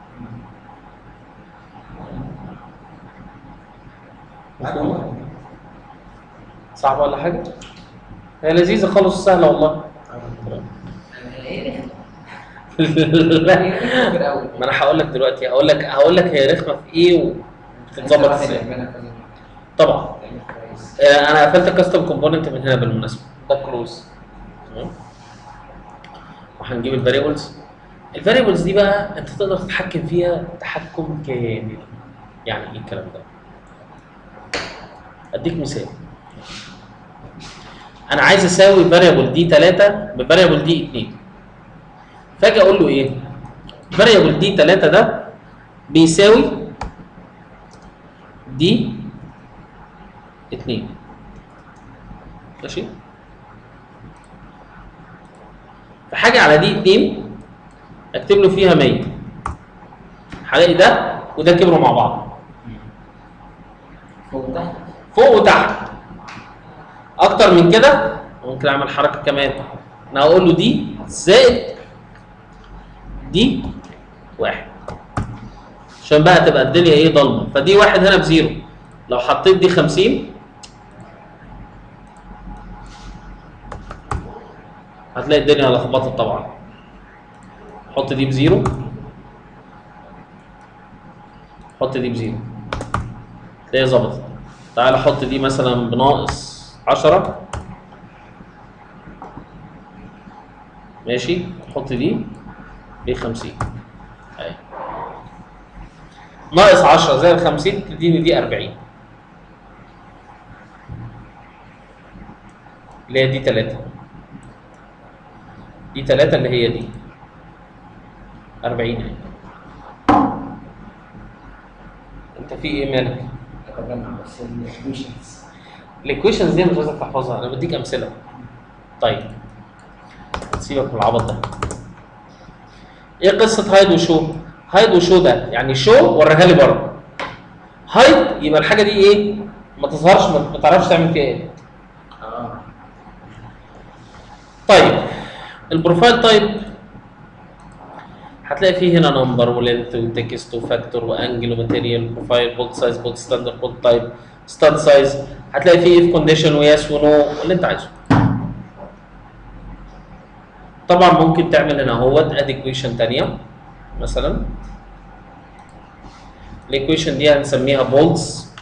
مفهومة؟ صعبة ولا حاجة؟ هي لذيذة خالص سهلة والله ايه لا في الاول ما انا هقول لك دلوقتي هقول لك هقول لك هي رخمة في ايه وتتظبط ازاي طبعا كويس آه، انا قفلت الكاستم كومبوننت من هنا بالمناسبه ده كلوز تمام وهنجيب الفاريبلز الفاريبلز دي بقى انت تقدر تتحكم فيها تحكم كامل يعني ايه الكلام ده اديك مثال انا عايز اساوي فاريبل دي 3 بفاريبل دي 2 فاجي اقول له ايه فاريبل دي 3 ده بيساوي دي 2 ماشي فحاجه على دي 2 اكتب له فيها 100 هلاقي ده وده كبروا مع بعض فوق تحت فوق وتحت اكتر من كده ممكن اعمل حركه كمان انا هقول له دي زائد دي واحد عشان بقى تبقى الدنيا ايه ضلمه فدي واحد هنا بزيرو لو حطيت دي 50 هتلاقي الدنيا لخبطت طبعا حط دي بزيرو حط دي بزيرو تلاقيها ظبطت تعال حط دي مثلا بناقص 10 ماشي حط دي ب 50 اهي ناقص 10 زائد 50 تديني دي 40 اللي هي دي 3 دي 3 اللي هي دي 40 اهي انت في ايه مالك؟ بجمع بس الايكويشنز الايكويشنز دي مش عايزك تحفظها انا بديك امثله طيب سيبك من العبط ده ايه قصه هايد وشو هايد وشو ده يعني شو وريها لي بره هايد يبقى الحاجه دي ايه ما تظهرش ما ما تعرفش تعمل فيها ايه اه طيب البروفايل تايب هتلاقي فيه هنا نمبر ولينث وتكست وفاكتور وانجل وماتيريال بروفايل بولت سايز بولت ستاندرد بولت تايب ستاد سايز هتلاقي فيه اف كونديشن ويس ونو اللي انت عايزه طبعا ممكن تعمل هنا اهوت اد ايكويشن ثانيه مثلا الايكويشن دي هنسميها بولتس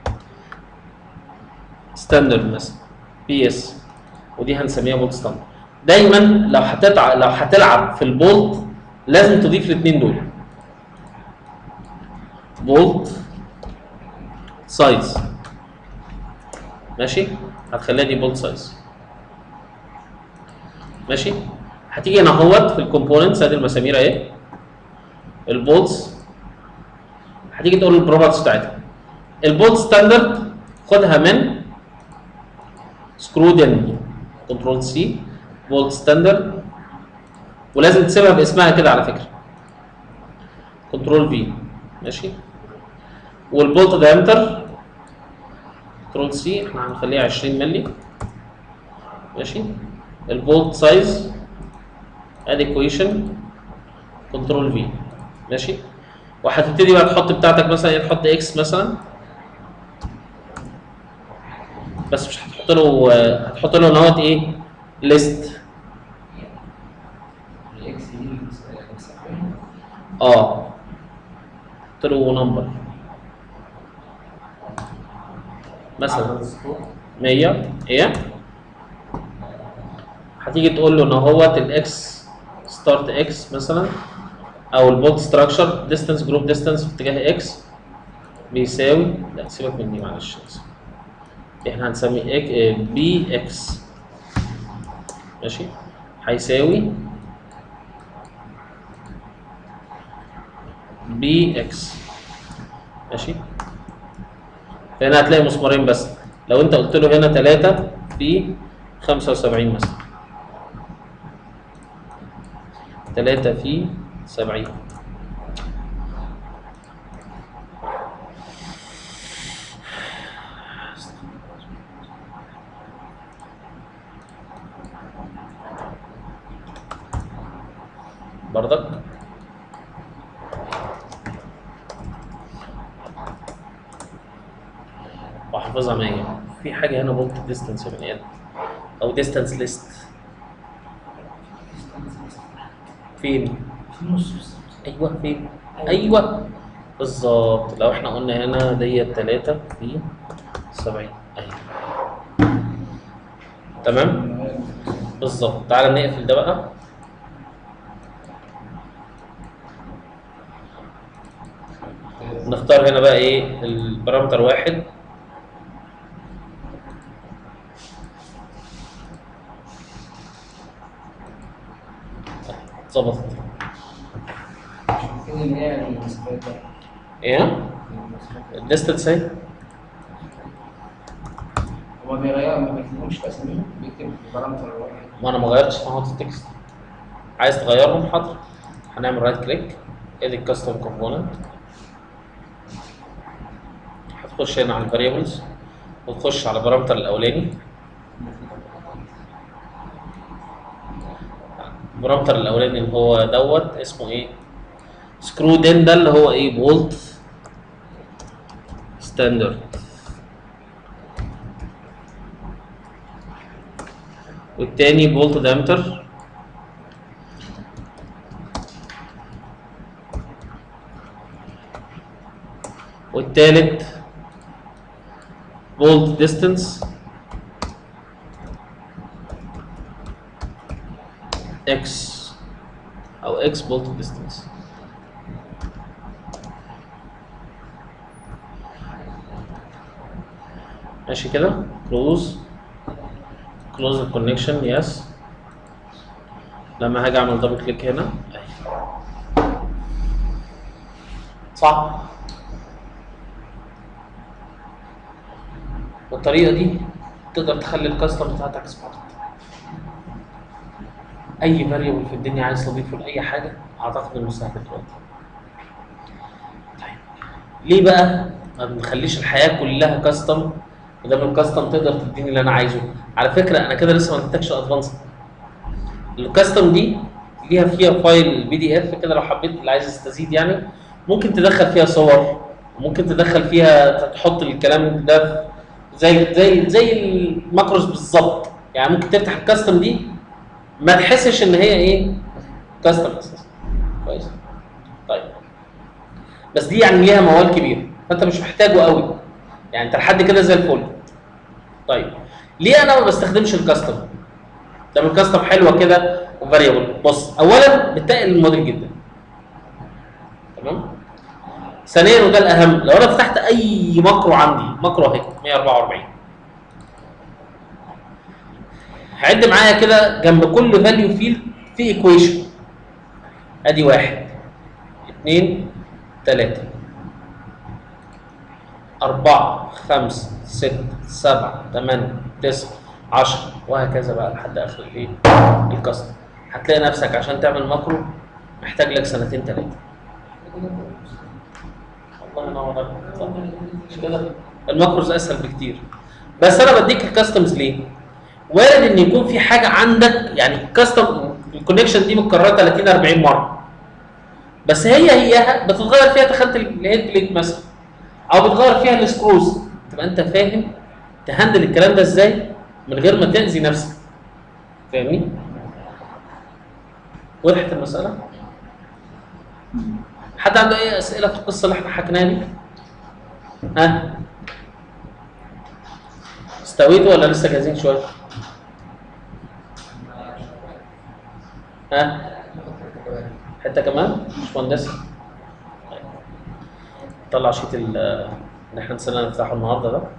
ستاندرد مثلا بي اس ودي هنسميها بولت ستاندرد دايما لو هتتع... لو هتلعب في البولت لازم تضيف الاثنين دول بولت سايز ماشي هتخليها دي بولت سايز ماشي هتيجي هنا اهوت في الكومبوننتس ادي المسامير اهي البولتس هتيجي تقول البروبرتيز بتاعتها البولت ستاندرد خدها من سكرود ان كنترول سي بولت ستاندرد ولازم تسيبها باسمها كده على فكره كنترول في ماشي والبولت دايمتر كنترول سي احنا هنخليها 20 مللي ماشي البولت سايز ادي ايكويشن كنترول في ماشي وهتبتدي بقى تحط بتاعتك مثلا إيه، تحط اكس مثلا بس مش هتحط له هتحط له نوت ايه ليست الاكس دي الاكس اه قلت له نمبر مثلا 100 ايه هتيجي تقول له ان هوت الاكس ستارت اكس مثلا او البولت ستراكشر ديستانس جروب ديستانس في اتجاه اكس بيساوي لا سيبك من دي معلش احنا هنسمي إك... بي اكس ماشي هيساوي بي اكس ماشي فهنا هتلاقي مسمارين بس لو انت قلت له هنا 3 في 75 مثلا 3 في 70 برضك واحفظها 100 في حاجه هنا بولت ديستانس يا بني ادم او ديستانس ليست فين في النص بس. ايوه فين ايوه بالظبط لو احنا قلنا هنا ديت 3 في 70 اهي تمام بالظبط تعالى نقفل ده بقى نختار هنا بقى ايه البارامتر واحد ظبطت فين اللي هي المسافات ده ايه المسافات. الديستنس اهي هو بيغير ما بيكتبهمش اساميهم بيكتب بارامتر واحد ما انا ما غيرتش نقط التكست عايز تغيرهم حاضر هنعمل رايت كليك ادي الكاستم كومبوننت هتخش هنا على الفاريبلز وتخش على البارامتر الاولاني البارامتر الاولاني اللي هو دوت اسمه ايه سكرو دين ده اللي هو ايه بولت ستاندرد والتاني بولت دامتر والتالت بولت ديستنس اكس او اكس بولت ديستنس ماشي كده كلوز كلوز الكونكشن يس لما هاجي اعمل دبل كليك هنا أهي. صح بالطريقه دي تقدر تخلي الكاستم بتاعتك سمارت اي فاريبل في الدنيا عايز تضيفه لاي حاجه اعتقد انه سهل دلوقتي طيب ليه بقى ما بنخليش الحياه كلها كاستم ودام الكاستم تقدر تديني اللي انا عايزه على فكره انا كده لسه ما اديتكش الادفانس الكاستم دي ليها فيها فايل بي دي اف كده لو حبيت اللي عايز يستزيد يعني ممكن تدخل فيها صور ممكن تدخل فيها تحط الكلام ده في- زي زي زي الماكروس بالظبط يعني ممكن تفتح الكاستم دي ما تحسش ان هي ايه كاستم اساسا كويس طيب بس دي يعني ليها موال كبير فانت مش محتاجه قوي يعني انت لحد كده زي الفل طيب ليه انا ما بستخدمش الكاستم ده الكاستم حلوه كده وفاريبل بص اولا بتقل الموديل جدا تمام ثانيا وده الاهم لو انا فتحت اي ماكرو عندي ماكرو اهي 144 هعد معايا كده جنب كل فاليو فيلد في ايكويشن ادي واحد اثنين ثلاثة أربعة خمسة ستة سبعة ثمانية تسعة عشرة وهكذا بقى لحد آخر الإيه؟ الكاستم هتلاقي نفسك عشان تعمل ماكرو محتاج لك سنتين ثلاثة الله ينور عليك صح. مش كده الماكروز اسهل بكتير بس انا بديك الكاستمز ليه وارد ان يكون في حاجه عندك يعني الكاستم الكونكشن دي متكرره 30 40 مره بس هي هي بتتغير فيها تخانه الهيد بليت مثلا او بتغير فيها السكروز تبقى انت فاهم تهندل الكلام ده ازاي من غير ما تاذي نفسك فاهمني وضحت المساله حد عنده اي اسئله في القصه اللي احنا حكيناها دي ها استويتوا ولا لسه جاهزين شويه ها حته كمان مش مهندس طيب. طلع شيت ال- اللي احنا نسينا نفتحه النهارده ده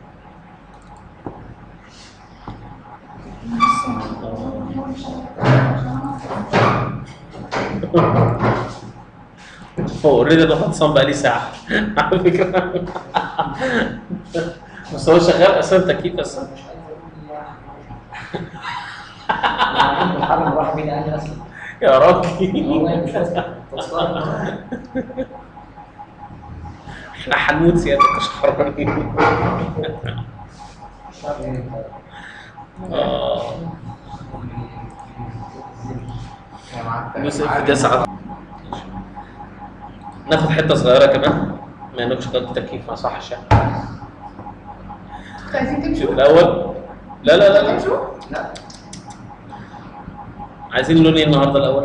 هو اوريدي ده خلصان بقالي ساعه على فكره بس هو شغال اساسا تكييف بس الحرب راح بينا انا اصلا يا راجل والله مش فاهم تصوير احنا هنموت سيادتك يا شحراني اه بص في تسعة ناخد حته صغيره كمان ما انك شغلت التكييف ما صحش يعني انتوا عايزين شوف تمشوا؟ الاول لا لا لا لا تمشوا؟ لا عايزين لون ايه النهارده الاول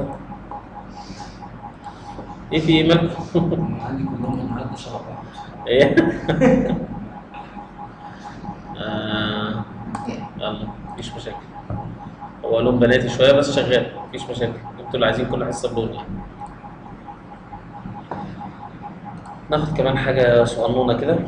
ايه في ايه مالكم عندي كلهم النهارده شغل ايه آه، يلا مفيش مشاكل هو لون بناتي شويه بس شغال مفيش مشاكل انتوا اللي عايزين كل حصه بلون يعني ناخد كمان حاجه صغنونه كده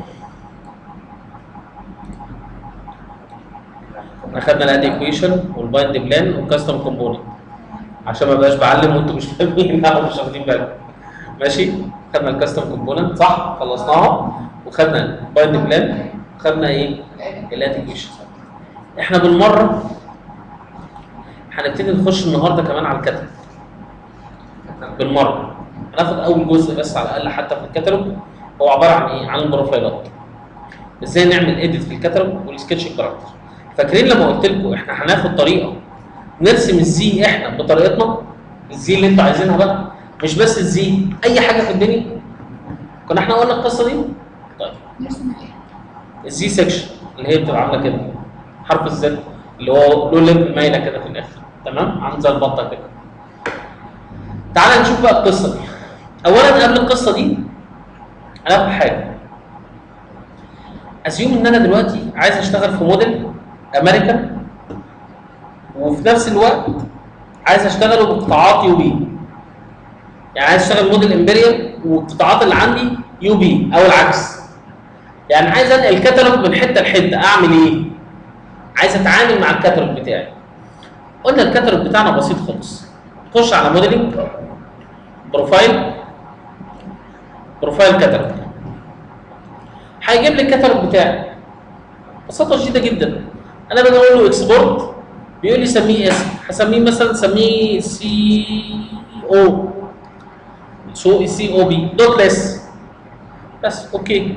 اخدنا الاد ايكويشن والبايند بلان والكاستم كومبوننت عشان ما بقاش بعلم وانتوا مش فاهمين او مش واخدين بالكم ماشي خدنا الكاستم كومبوننت صح خلصناها وخدنا البايند بلان خدنا ايه الاد ايكويشن احنا بالمره هنبتدي نخش النهارده كمان على الكتب بالمره هناخد اول جزء بس على الاقل حتى في الكتالوج هو عباره عن ايه؟ عن البروفايلات ازاي نعمل اديت في الكتالوج والسكتش كاركتر فاكرين لما قلت لكم احنا هناخد طريقه نرسم الزي احنا بطريقتنا الزي اللي انتوا عايزينها بقى مش بس الزي اي حاجه في الدنيا كنا احنا قلنا القصه دي طيب نرسم ايه؟ الزي سكشن اللي هي بتبقى عامله كده حرف الزد اللي هو له لب مايله كده في الاخر تمام عامل زي البطه كده تعال نشوف بقى القصه دي اولا قبل القصه دي هناخد حاجه اسيوم ان انا دلوقتي عايز اشتغل في موديل امريكان وفي نفس الوقت عايز اشتغله بقطاعات يو بي يعني عايز اشتغل موديل امبريال والقطاعات اللي عندي يو بي او العكس يعني عايز انقل الكتالوج من حته لحته اعمل ايه؟ عايز اتعامل مع الكتالوج بتاعي قلنا الكتالوج بتاعنا بسيط خالص خش على موديلنج بروفايل بروفايل كتالوج هيجيب لي الكتالوج بتاعي ببساطه شديده جدا انا باجي اقول له اكسبورت بيقول لي سميه اسم هسميه مثلا سميه سي او سو سي او بي دوت ليس بس اوكي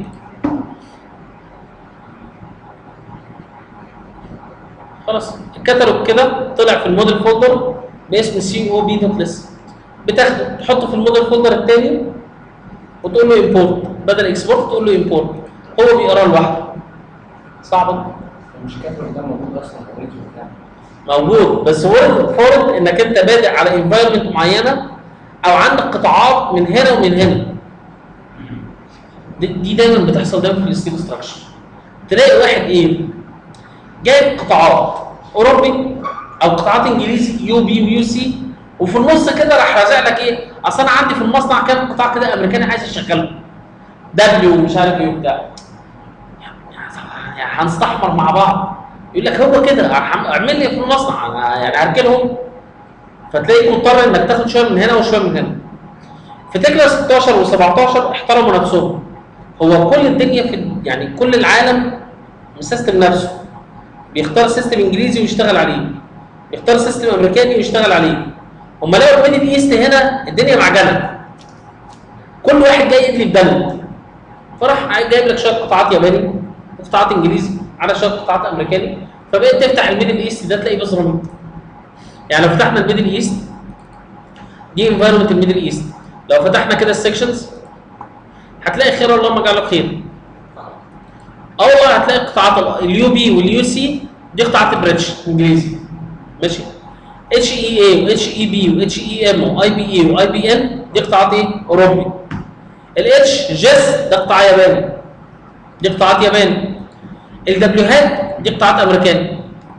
خلاص الكتالوج كده طلع في الموديل فولدر باسم سي او بي دوت ليس بتاخده تحطه في الموديل فولدر الثاني وتقول له امبورت بدل اكسبورت تقول له امبورت هو بيقراه لوحده صعبه مش كاتب ده موجود اصلا اوريدي وبتاع موجود بس هو فرض انك انت بادئ على انفايرمنت معينه او عندك قطاعات من هنا ومن هنا دي, دي دايما بتحصل دايما في الستيل ستراكشر تلاقي واحد ايه جايب قطاعات اوروبي او قطاعات انجليزي يو بي ويو سي وفي النص كده راح رازع لك ايه اصل انا عندي في المصنع كام قطاع كده امريكاني عايز اشغله دبليو ومش عارف ايه وبتاع يعني هنستحمر مع بعض يقول لك هو كده أعم- اعمل لي في المصنع أنا يعني هركنهم فتلاقيك مضطر انك تاخد شويه من هنا وشويه من هنا في تكلا 16 و17 احترموا نفسهم هو كل الدنيا في ال- يعني كل العالم مسيستم نفسه بيختار سيستم انجليزي ويشتغل عليه يختار سيستم امريكاني ويشتغل عليه هم لقوا الميدل ايست هنا الدنيا معجنه كل واحد جاي يدلي ببلد فراح جايب لك شويه قطاعات ياباني وقطاعات انجليزي على شويه قطاعات امريكاني فبقيت تفتح الميدل ايست ده تلاقيه بزراميط يعني لو فتحنا الميدل ايست دي انفايرمنت الميدل ايست لو فتحنا كده السكشنز هتلاقي خير اللهم اجعله خير اه والله هتلاقي قطاعات اليو بي واليو سي دي قطاعات بريتش انجليزي ماشي اتش اي اي واتش اي بي واتش اي ام واي بي اي واي بي ان دي قطاعات ايه؟ اوروبي الاتش جيس ده قطاع ياباني دي قطاعات ياباني الدبليوهات دي قطاعات امريكاني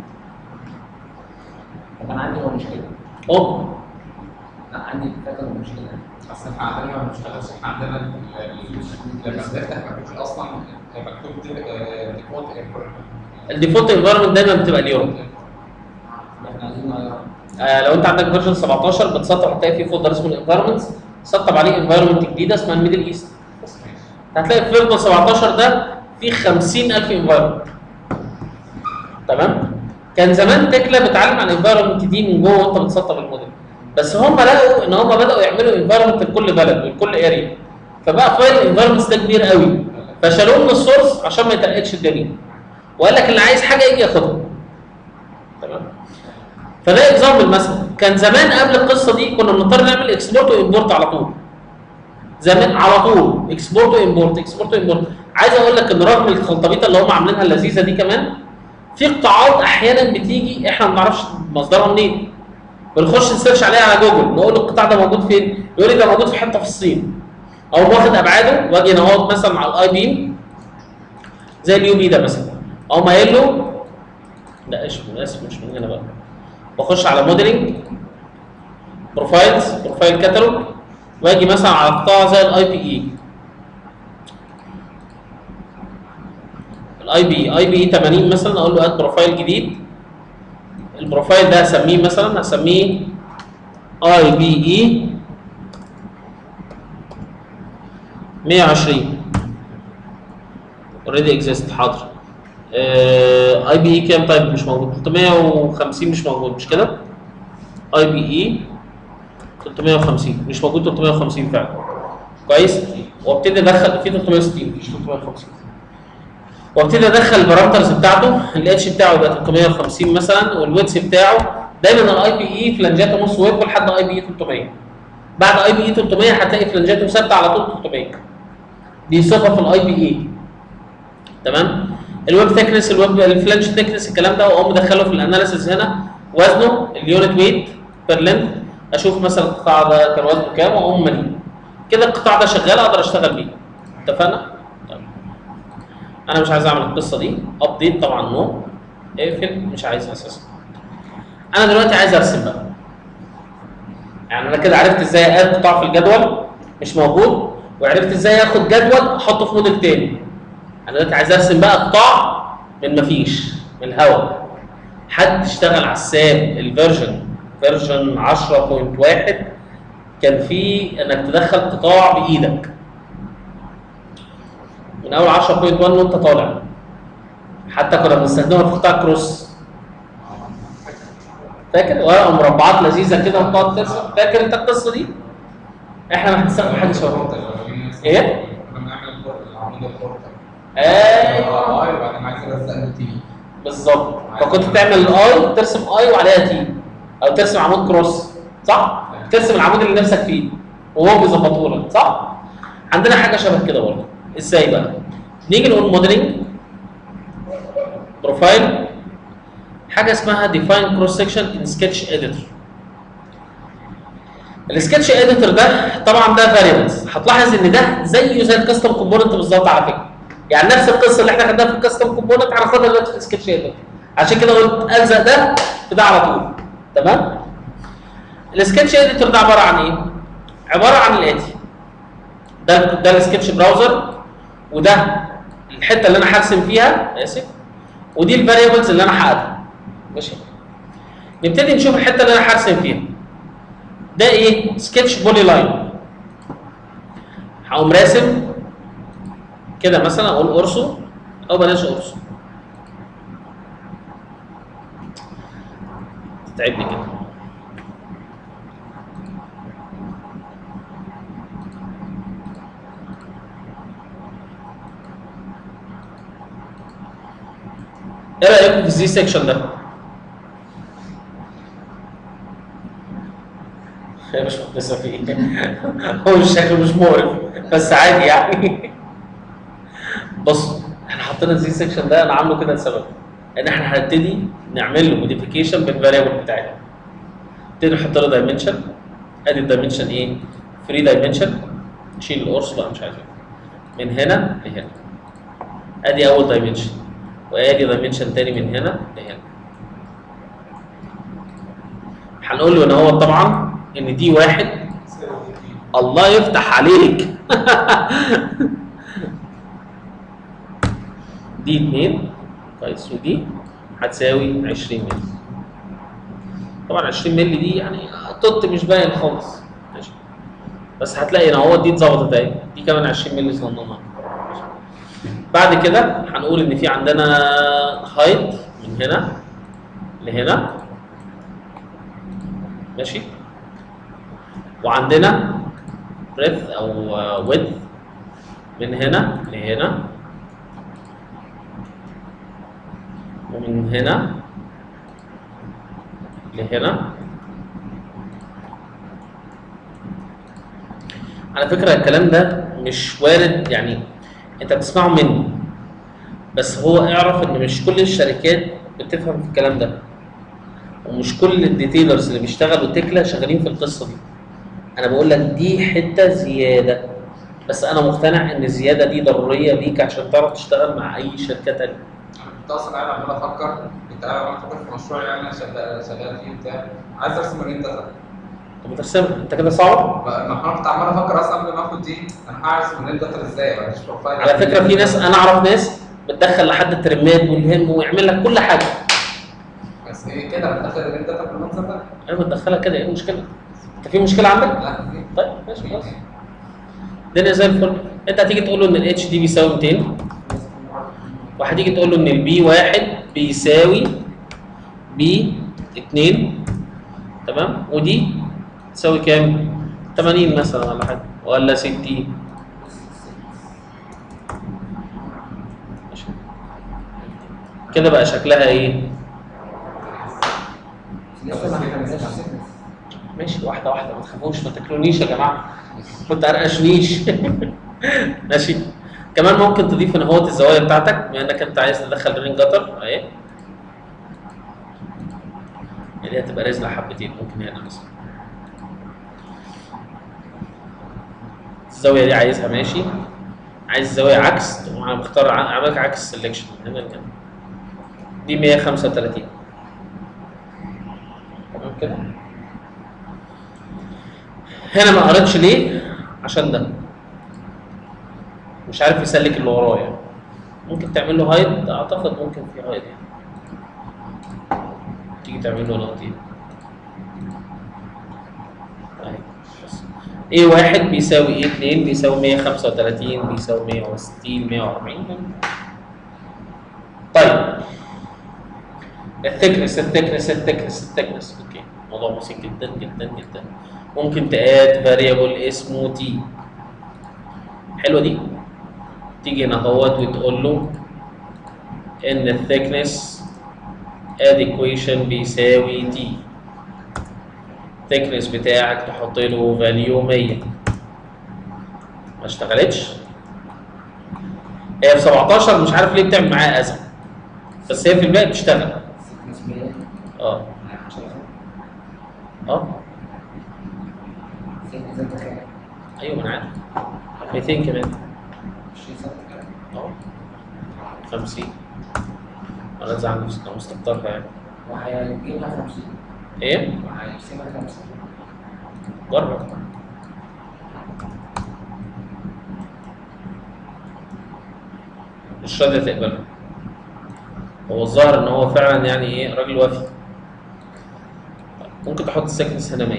طب انا عندي هو مشكله اوه لا عندي كاتب مشكله اصل احنا عندنا ما بنشتغلش احنا عندنا ال- ال- لما بنفتح الباكج اصلا مكتوب ديفولت ايرور الديفولت انفايرمنت دايما بتبقى اليورو احنا عايزين نغيرها آه لو انت عندك فيرجن 17 بتسطب هتلاقي فيه فولدر اسمه الانفايرمنتس سطب عليه انفايرمنت جديده اسمها الميدل ايست هتلاقي في فيرجن 17 ده فيه 50000 انفايرمنت تمام كان زمان تكلا بتعلم عن الانفايرمنت دي من جوه وانت بتسطب الموديل بس هم لقوا ان هم بداوا يعملوا انفايرمنت لكل بلد ولكل اريا فبقى فايل الانفايرمنتس ده كبير قوي فشالوه من السورس عشان ما يتقلقش الدنيا وقال لك اللي عايز حاجه يجي ياخدها تمام فده اكزامبل مثلا كان زمان قبل القصه دي كنا بنضطر نعمل اكسبورت وامبورت على طول زمان على طول اكسبورت وامبورت اكسبورت وامبورت عايز اقول لك ان رغم الخلطبيطه اللي هم عاملينها اللذيذه دي كمان في قطاعات احيانا بتيجي احنا ما بنعرفش مصدرها منين بنخش نسيرش عليها على جوجل نقول له القطاع ده موجود فين يقول لي ده موجود في حته في الصين او واخد ابعاده واجي هنا اهوت مثلا على الاي بيم زي اليو بي ده مثلا او ما قايل له لا ايش اسف مش من هنا بقى بخش على موديلنج بروفايلز بروفايل كاتالوج واجي مثلا على قطاع زي الاي بي اي الاي بي اي بي 80 مثلا اقول له اد بروفايل جديد البروفايل ده هسميه مثلا هسميه اي بي اي 120 اوريدي اكزيست حاضر اي بي اي كام طيب مش موجود 350 مش موجود مش كده اي بي اي 350 مش موجود 350 فعلا كويس وابتدي ادخل في 360 مفيش 350 وابتدي ادخل البارامترز بتاعته الاتش بتاعه يبقى 350 مثلا والويتس بتاعه دايما الاي بي اي فلانجاته نص ويب لحد اي بي اي 300 بعد اي بي اي 300 هتلاقي فلانجاته ثابته على طول 300 دي صفه في الاي بي اي تمام الويب ثيكنس الويب الفلانج ثيكنس الكلام ده واقوم مدخله في الاناليسيس هنا وزنه اليونت ويت بير لينث اشوف مثلا القطاع ده كان وزنه كام واقوم ماليه كده القطاع ده شغال اقدر اشتغل بيه اتفقنا؟ طيب. انا مش عايز اعمل القصه دي ابديت طبعا نو اقفل مش عايز اساسا انا دلوقتي عايز ارسم بقى يعني انا كده عرفت ازاي اد قطاع في الجدول مش موجود وعرفت ازاي اخد جدول احطه في موديل تاني انا دلوقتي عايز ارسم بقى قطاع من مفيش من الهواء حد اشتغل على الساب الفيرجن فيرجن 10.1 كان في انك تدخل قطاع بايدك من اول 10.1 وانت طالع حتى كنا بنستخدمها في قطاع كروس فاكر ورقه مربعات لذيذه كده وتقعد ترسم فاكر انت القصه دي؟ احنا ما هنستخدم حاجه شبه كده. إيه؟ كنا بنعمل البورت- العمود البورتال ايوه اي وبعدين عايز ارسل تي بالظبط فكنت تعمل الاي ترسم اي وعليها تي او ترسم عمود كروس صح؟ ترسم العمود اللي نفسك فيه وهو بيظبطه لك صح؟ عندنا حاجه شبه كده برضه ازاي بقى؟ نيجي نقول موديلنج بروفايل حاجه اسمها ديفاين كروس سكشن ان سكتش اديتور السكتش اديتور ده طبعا ده فاريبلز هتلاحظ ان ده زيه زي الكاستم كومبوننت بالظبط على فكره يعني نفس القصه اللي احنا خدناها في الكاستم كومبوننت هناخدها دلوقتي في السكتش اديتور عشان كده قلت الزق ده في ده على طول تمام السكتش اديتور ده عباره عن ايه عباره عن الاتي ده ده السكتش براوزر وده الحته اللي انا هرسم فيها اسف ودي الفاريبلز اللي انا هقعدها ماشي نبتدي نشوف الحته اللي انا هرسم فيها ده ايه سكتش بولي لاين هقوم راسم كده مثلا اقول اورسو او بلاش اورسو تتعبني كده ايه رايكم في الزي سيكشن ده؟ يا مش مهندسه في ايه؟ هو مش شكله مش مقرف بس عادي يعني بص احنا حطينا الزي سيكشن ده انا عامله كده لسبب ان احنا هنبتدي نعمل له موديفيكيشن بالفاريبل بتاعتنا نبتدي نحط له دايمنشن ادي الدايمنشن ايه؟ فري دايمنشن نشيل القرص بقى مش عايز من هنا لهنا ادي اول دايمنشن وادي دايمنشن تاني من هنا لهنا هنقول له ان هو طبعا ان دي واحد الله يفتح عليك دي اتنين كويس ودي هتساوي 20 مللي طبعا 20 مللي دي يعني توت مش باين خالص ماشي بس هتلاقي ان هو دي اتظبطت اهي دي كمان 20 مللي صغننه بعد كده هنقول ان في عندنا هايت من هنا لهنا ماشي وعندنا بريث او ويدث من هنا لهنا ومن هنا لهنا على فكرة الكلام ده مش وارد يعني انت بتسمعه مني بس هو اعرف ان مش كل الشركات بتفهم في الكلام ده ومش كل الديتيلرز اللي بيشتغلوا تكلا شغالين في القصه دي انا بقول لك دي حته زياده بس انا مقتنع ان الزياده دي ضروريه ليك عشان تعرف تشتغل مع اي شركه تانيه انا كنت اصلا قاعد عمال افكر كنت قاعد عمال افكر في مشروع يعني انا شغال شغال فيه بتاع عايز ارسم الرين داتا طب ما ترسمها انت كده صعب ما انا كنت عمال افكر اصلا قبل ما اخد دي انا هرسم الرين داتا ازاي ما عنديش بروفايل على فكره في ناس انا اعرف ناس بتدخل لحد الترمات والهم ويعمل لك كل حاجه بس ايه كده بتدخل الرين داتا في المنظر ده؟ انا بتدخلها كده ايه المشكله؟ انت في مشكله عندك؟ لا في طيب ماشي خلاص الدنيا زي الفل انت هتيجي تقول له ان الاتش دي بيساوي 200 وهتيجي تقول له ان البي واحد بيساوي بي 2 تمام ودي تساوي كام 80 مثلا ولا حاجه ولا 60 ماشي. كده بقى شكلها ايه لسه ما حكمناش سيكنس ماشي واحده واحده ما تخافوش ما تاكلونيش يا جماعه ما تقرقشنيش ماشي كمان ممكن تضيف هنا اهوت الزوايا بتاعتك بما انك انت عايز تدخل رين جتر اهي اللي هتبقى رزله حبتين ممكن هنا مثلا الزاويه دي عايزها ماشي عايز زاويه عكس تقوم عم مختار ع- عامل عكس سelection هنا لهنا دي 135 تمام كده هنا ما قريتش ليه عشان ده مش عارف يسلك اللي وراه يعني ممكن تعمل له هايد اعتقد ممكن في هايد يعني تيجي تعمل له نوت اهي بس. ايه واحد بيساوي ايه اتنين بيساوي 135 بيساوي 160 140 طيب الثكنس الثكنس الثكنس الثكنس اوكي موضوع بسيط جدا جدا جدا ممكن تاد فاريبل اسمه تي حلوه دي تيجي هنا اهوت وتقول له ان الثيكنس اد ايكويشن بيساوي تي الثيكنس بتاعك تحط له فاليو 100 ما اشتغلتش هي في 17 مش عارف ليه بتعمل معاها ازمه بس هي في الباقي بتشتغل سيكنس 100 اه اه سيكنس انت كام؟ ايوه ما انا عارف 200 كمان 20 سنه كام؟ اه 50 انا زعل نفسي انا مستكترها يعني وهيجيبها 50 ايه؟ وهيقسمها 50 جرب مش راضية تقبلها هو الظاهر ان هو فعلا يعني ايه راجل وفي ممكن تحط السكنس هنا 100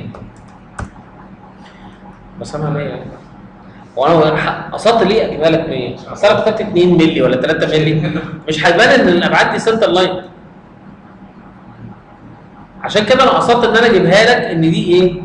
بس انا 100 يعني وانا ح- قصدت ليه اجيبها لك 100 اصل انا كتبت 2 مللي ولا 3 مللي مش هيبان ان الابعاد دي سنتر لاين عشان كده انا قصدت ان انا اجيبها لك ان دي ايه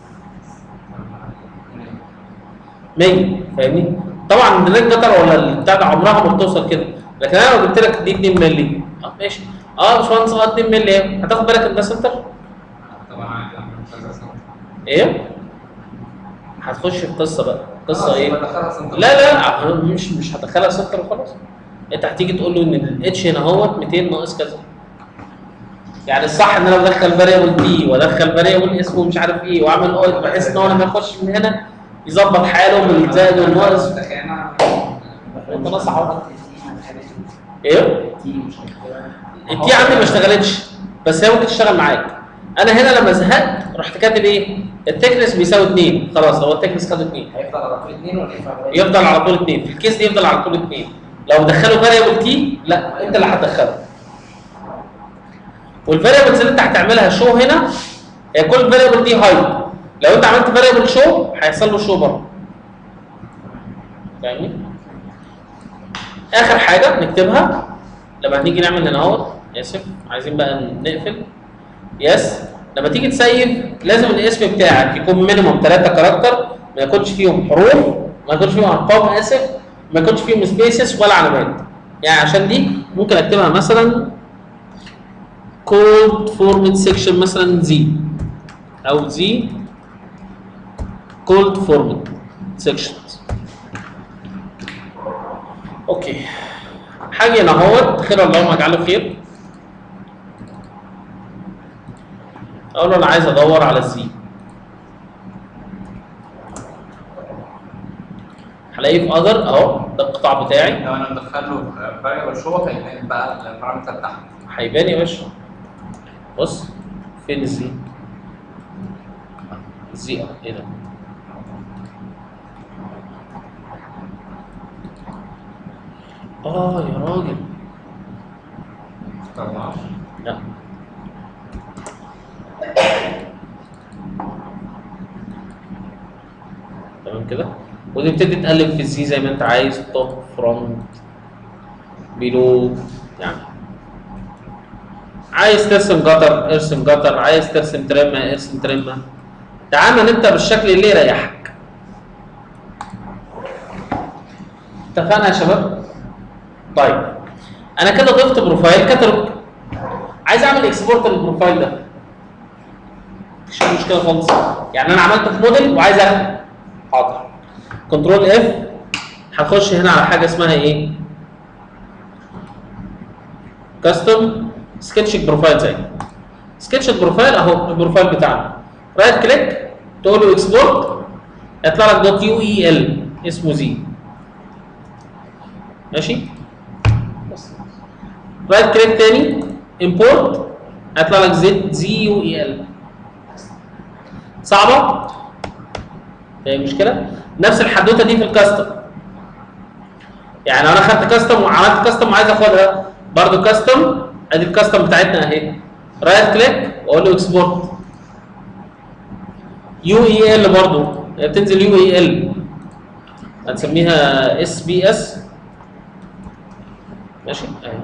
100 فاهمني؟ طبعا الريد جتر ولا البتاع ده عمرها ما بتوصل كده لكن انا لو جبت لك دي 2 مللي اه ماشي اه يا باشمهندس اه 2 مللي ايه هتاخد بالك ان ده سنتر؟ طبعا عادي انا مش عايز اسمع ايه؟ هتخش في قصه بقى قصه خلاص، ايه؟ يبقى دخلها سنتر. لا لا مش مش هدخلها سنتر وخلاص انت هتيجي تقول له ان الاتش هنا اهوت 200 ناقص كذا يعني الصح ان انا بدخل فاريبل تي وادخل فاريبل اسمه مش عارف ايه واعمل اوت بحيث ان هو لما يخش من هنا يظبط حاله بالزائد والناقص دخلنا انت نصح اهو تي ايه؟ مش هتبقى التي عندي ما اشتغلتش بس هي ممكن تشتغل معاك انا هنا لما زهقت رحت كاتب ايه؟ التكنس بيساوي 2 خلاص هو التكنس خد 2 هيفضل على طول اثنين ولا ينفع بقى؟ يفضل على طول 2 في الكيس دي يفضل على طول 2 لو دخلوا فاريبل تي لا انت اللي هتدخله والفاريبلز اللي انت هتعملها شو هنا هي كل فاريبل دي هايد لو انت عملت فاريبل شو هيحصل له شو برضه فاهمني؟ اخر حاجه نكتبها لما هنيجي نعمل هنا اهوت اسف عايزين بقى نقفل يس لما تيجي تسيب لازم الاسم بتاعك يكون مينيموم 3 كاركتر ما يكونش فيهم حروف ما يكونش فيهم ارقام اسف ما يكونش فيهم سبيسز ولا علامات يعني عشان دي ممكن اكتبها مثلا كود فورمت سيكشن مثلا زي او زي كولد فورمت سيكشنز اوكي حاجه هنا اهوت خير اللهم اجعله خير اقول له انا عايز ادور على الزي هلاقيه في اذر اهو ده القطاع بتاعي لو انا مدخل له فاريبل شو هيبان بقى البارامتر تحت هيبان يا باشا بص فين الزي الزي اه ايه ده اه يا راجل طبعا لا تمام كده وتبتدي تقلب في الزي زي ما انت عايز توب فرونت بيلو يعني عايز ترسم جتر ارسم جتر عايز ترسم ترمه ارسم ترمه تعال نبدا بالشكل اللي يريحك اتفقنا يا شباب طيب انا كده ضفت بروفايل كاتالوج عايز اعمل اكسبورت للبروفايل ده مفيش أي مشكله خالص يعني انا عملت في موديل وعايز اخده حاضر كنترول اف هخش هنا على حاجه اسمها ايه كاستم سكتش بروفايل زي سكتش بروفايل اهو البروفايل بتاعنا رايت كليك تقول له اكسبورت هيطلع لك دوت يو اي ال اسمه زي ماشي بس رايت كليك تاني امبورت هيطلع لك زد زي يو اي ال صعبه هي مشكله نفس الحدوته دي في الكاستم يعني لو انا خدت كاستم وعملت كاستم وعايز اخدها برضو كاستم ادي الكاستم بتاعتنا اهي رايت كليك واقول له اكسبورت يو اي ال برضو هي بتنزل يو اي ال هنسميها اس بي اس ماشي اهي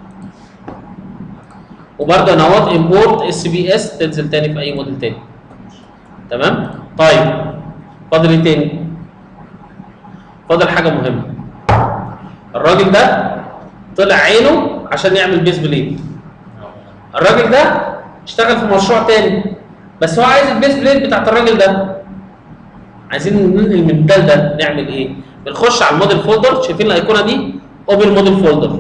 وبرضه انا اهوت امبورت اس بي اس تنزل تاني في اي موديل تاني تمام طيب فاضل ايه تاني فاضل حاجه مهمه الراجل ده طلع عينه عشان يعمل بيس بليد الراجل ده اشتغل في مشروع تاني بس هو عايز البيس بليد بتاعت الراجل ده عايزين ننقل من ده لده نعمل ايه بنخش على الموديل فولدر شايفين الايقونه دي اوبن موديل فولدر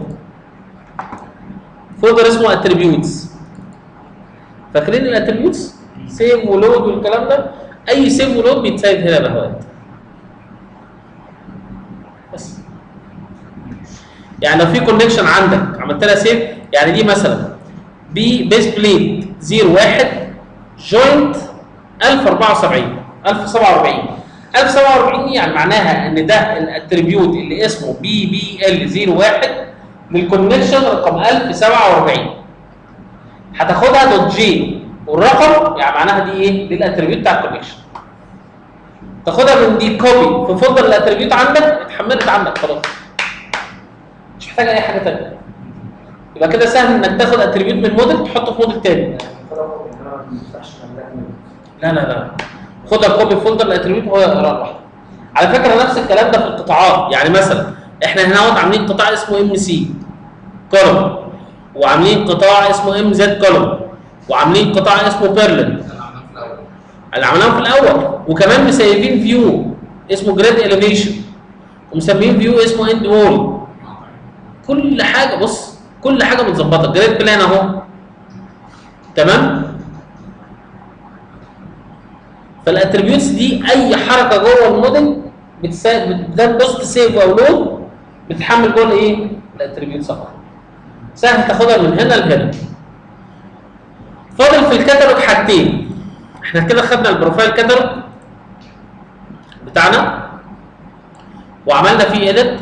فولدر اسمه اتريبيوتس فاكرين الاتريبيوتس سيف ولود والكلام ده اي سيف ولود بيتسيب هنا بهوات بس يعني لو في كونكشن عندك عملت لها سيف يعني دي مثلا بي بيس بليد 01 جوينت 1074 1047 1047 دي يعني معناها ان ده الاتريبيوت اللي اسمه بي بي ال 01 للكونكشن رقم 1047 هتاخدها دوت جي والرقم يعني معناها دي ايه؟ دي الاتريبيوت بتاع الكونكشن تاخدها من دي كوبي في فولدر الاتريبيوت عندك اتحملت عندك خلاص مش محتاج اي حاجه ثانيه يبقى كده سهل انك تاخد اتريبيوت من موديل تحطه في موديل تاني لا لا لا خدها كوبي فولدر الاتريبيوت وهو يقرا لوحده على فكره نفس الكلام ده في القطاعات يعني مثلا احنا هنا اهوت عاملين قطاع اسمه ام سي كولوم وعاملين قطاع اسمه ام زد كولوم وعاملين قطاع اسمه بيرلين اللي عملناه في الاول اللي عملناهم في الاول وكمان مسيبين فيو اسمه جريد اليفيشن ومسمين فيو اسمه اند وول كل حاجه بص كل حاجه متظبطه جريد بلان اهو تمام فالاتريبيوتس دي اي حركه جوه الموديل بتساعد ده بوست سيف او لود بتتحمل جوه الايه؟ الاتريبيوتس اهو سهل تاخدها من هنا لهنا فاضل في الكتالوج حاجتين احنا كده خدنا البروفايل كاتالوج بتاعنا وعملنا فيه اديت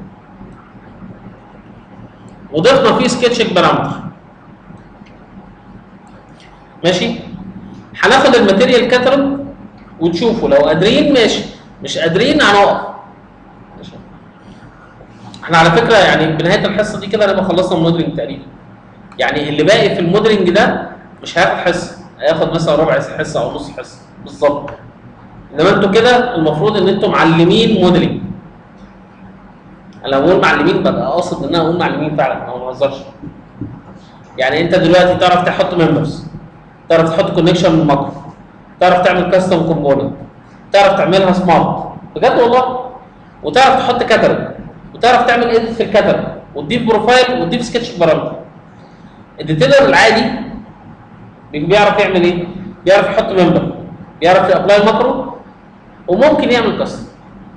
وضفنا فيه سكتشنج بارامتر ماشي هناخد الماتيريال كاتالوج وتشوفوا لو قادرين ماشي مش قادرين هنقف ماشي. احنا على فكره يعني بنهايه الحصه دي كده نبقى خلصنا الموديلنج تقريبا يعني اللي باقي في الموديلنج ده مش هياخد حصه هياخد مثلا ربع حصه او نص حصه بالظبط انما انتوا كده المفروض ان انتوا معلمين موديلنج انا لو بقول معلمين ببقى قاصد ان انا اقول معلمين فعلا انا ما بهزرش يعني انت دلوقتي تعرف تحط ممبرز تعرف تحط كونكشن من ماكرو تعرف تعمل كاستم كومبوننت تعرف تعملها سمارت بجد والله وتعرف تحط كاتالوج وتعرف تعمل اديت في الكاتالوج وتضيف بروفايل وتضيف سكتش بارامتر الديتيلر العادي بي- بيعرف يعمل ايه؟ بيعرف يحط ممبر بيعرف يابلاي ماكرو وممكن يعمل كاستم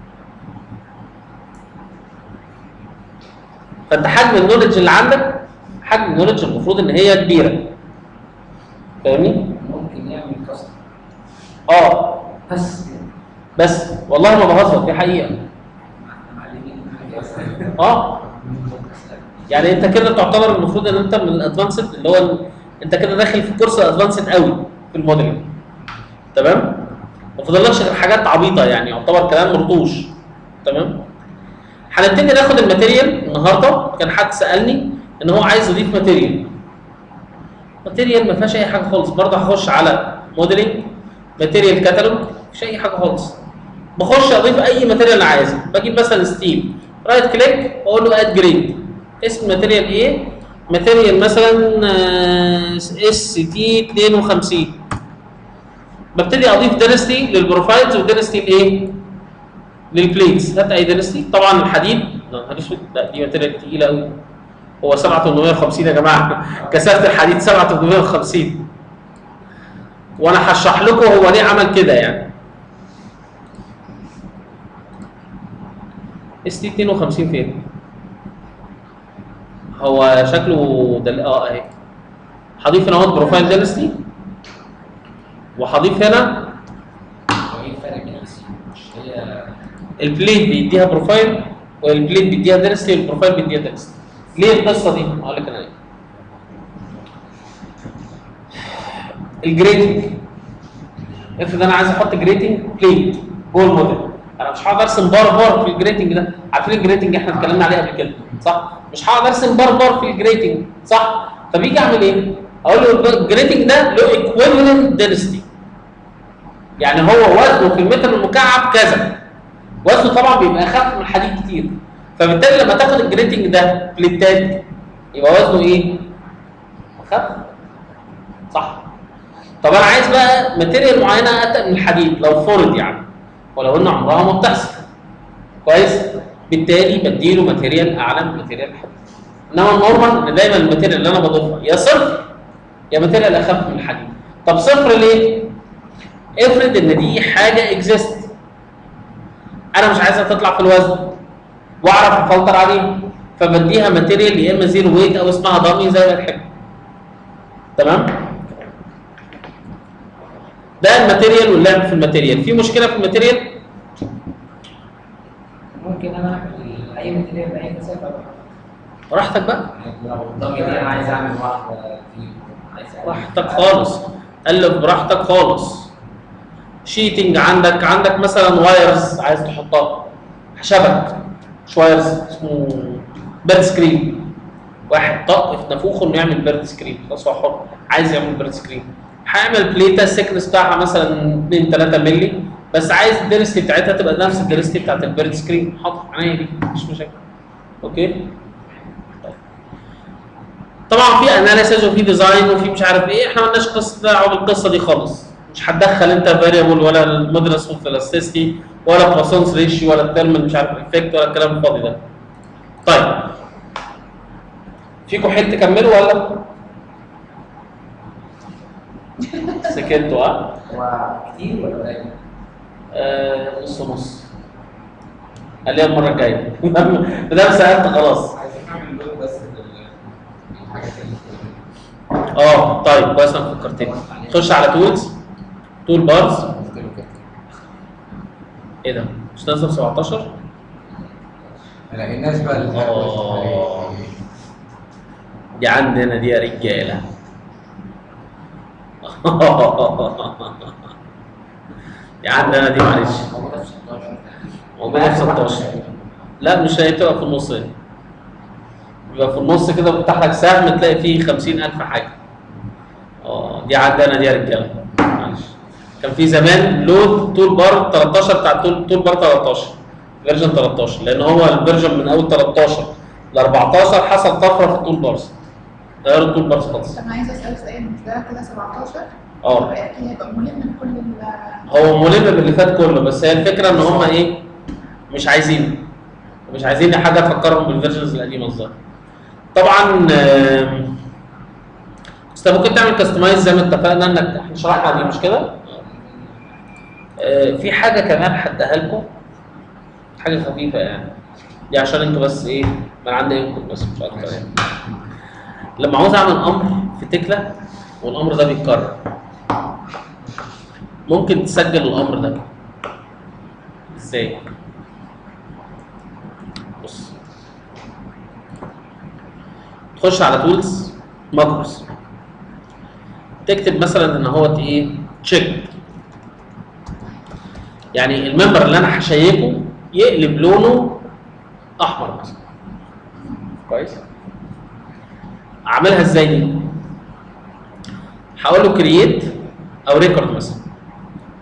فانت حجم النولج اللي عندك حجم النولج المفروض ان هي كبيره فاهمني؟ ممكن يعمل كاستم اه بس بس والله ما بهزر دي حقيقه معلمين حاجه اه يعني انت كده تعتبر المفروض ان انت من الادفانسد اللي هو ال- انت كده داخل في كورس ادفانسد قوي في الموديلنج تمام ما فاضلكش غير حاجات عبيطه يعني يعتبر كلام مرطوش تمام هنبتدي ناخد الماتيريال النهارده كان حد سالني ان هو عايز يضيف ماتيريال ماتيريال ما فيهاش اي حاجه خالص برضه هخش على موديلنج ماتيريال كاتالوج مفيش اي حاجه خالص بخش اضيف اي ماتيريال انا عايزه بجيب مثلا ستيل رايت كليك واقول له اد جريد اسم ماتيريال ايه ماتيريال مثلا اس تي 52 ببتدي اضيف دينستي للبروفايلز ودينستي لايه للبليتس هات اي دينستي طبعا الحديد لا نهار اسود لا دي ماتيريال تقيله قوي هو 7850 يا جماعه كثافه الحديد 7850 وانا هشرح لكم هو ليه عمل كده يعني اس تي 52 فين؟ هو شكله ده اه اهي هضيف هنا اهوت بروفايل دينستي وهضيف هنا هو ايه الفرق بين السي مش هي البليت بيديها بروفايل والبليت بيديها دينستي والبروفايل بيديها دينستي ليه القصه دي؟ اقول لك انا ليه الجريتنج افرض انا عايز احط جريتنج بليت جوه الموديل انا مش هقعد ارسم بار بار في الجريتنج ده عارفين الجريتنج احنا اتكلمنا عليه قبل كده صح مش هقعد ارسم بار بار في الجريتنج صح فبيجي اعمل ايه اقول له الجريتنج ده له ايكويفالنت دينستي يعني هو وزنه في المتر المكعب كذا وزنه طبعا بيبقى اخف من الحديد كتير فبالتالي لما تاخد الجريتنج ده بليتات يبقى وزنه ايه اخف صح طب انا عايز بقى ماتيريال معينه اتقل من الحديد لو فرض يعني ولو ان عمرها ما بتحصل كويس بالتالي بديله ماتيريال اعلى من ماتيريال الحديد انما النورمال ان دايما الماتيريال اللي انا بضيفها يا صفر يا ماتيريال اخف من الحديد طب صفر ليه؟ افرض ان دي حاجه اكزيست انا مش عايزها تطلع في الوزن واعرف افلتر عليه فبديها ماتيريال يا اما زيرو ويت او اسمها دامي زي ما تحب تمام ده الماتيريال واللعب في الماتيريال في مشكله في الماتيريال ممكن انا اعمل اي ماتيريال باي مسافه بقى براحتك بقى لو الضغط دي انا عايز اعمل واحده في عايز أعمل- براحتك خالص الف براحتك خالص شيتنج عندك عندك مثلا وايرز عايز تحطها شبك مش وايرز اسمه بيرد سكرين واحد طق في نافوخه انه يعمل بيرد سكرين خلاص هو حر عايز يعمل بيرد سكرين هيعمل بليته السكنس بتاعها مثلا 2 3 مللي بس عايز الدنستي بتاعتها تبقى نفس الدنستي بتاعت البيرد سكرين حاضر عينيا دي مفيش مشاكل اوكي طبعا في اناليسيز وفي ديزاين وفي مش عارف ايه احنا مالناش قصه دعوه بالقصه دي خالص مش هتدخل انت فاريبل ولا المودرس اوف الاستيستي ولا براسونس ريشيو ولا الترمل مش عارف افكت ولا الكلام الفاضي ده طيب فيكم حته تكملوا ولا سكتوا ها هو كتير ولا قليل؟ آه، نص نص خليها المره الجايه ما دام سالت خلاص عايزين نعمل دول بس لل- الحاجات اللي اه طيب كويس انك فكرتني خش على تولز تول بارز قلت له كده ايه ده مش نازل 17 ما لقيناش بقى اللي إحنا قلنا آه. عليه. دي عندنا دي يا رجاله دي عندنا دي معلش موجوده في 16 موجوده في 16 لا مش هي تبقى في النص هنا يبقى في النص كده بيفتح لك سهم تلاقي فيه 50000 حاجه اه دي عندنا دي يا رجاله معلش كان في زمان لود طول بار 13 بتاع طول طول بار 13 فيرجن 13 لان هو الفيرجن من اول 13 ل 14 حصل طفره في الطول بارز غيروا الطول بارز خالص انا عايزه اسال سؤال مش ده كده 17 اه يبقى اكيد هيبقى ملم من كل ال هو ملم باللي فات كله بس هي الفكره ان هم ايه مش عايزين مش عايزين حاجه تفكرهم بالفيرجنز القديمه الظاهر طبعا آم، بس انت ممكن تعمل كاستمايز زي ما اتفقنا انك احنا شرحنا دي مش كده آه، في حاجه كمان هديها لكم حاجه خفيفه يعني دي عشان انتوا بس ايه من عند انكم بس مش اكتر يعني لما عاوز اعمل امر في تكله والامر ده بيتكرر ممكن تسجل الامر ده ازاي بص تخش على تولز ماكروس تكتب مثلا ان هو ايه تشيك يعني الممبر اللي انا هشيكه يقلب لونه احمر مثلا كويس اعملها ازاي دي هقول له كرييت او ريكورد مثلا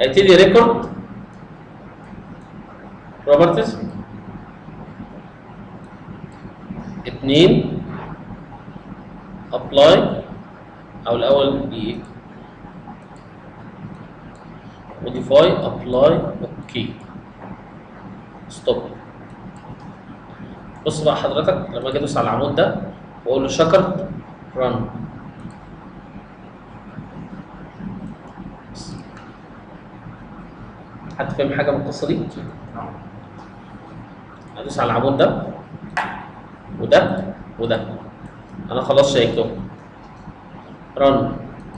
هيبتدي ريكورد بروبرتيز اتنين ابلاي او الاول بي موديفاي ابلاي اوكي ستوب بص بقى حضرتك لما اجي ادوس على العمود ده واقول له شكرت رن حد فاهم حاجه من القصه دي؟ ادوس على العمود ده وده وده انا خلاص شيكتهم رن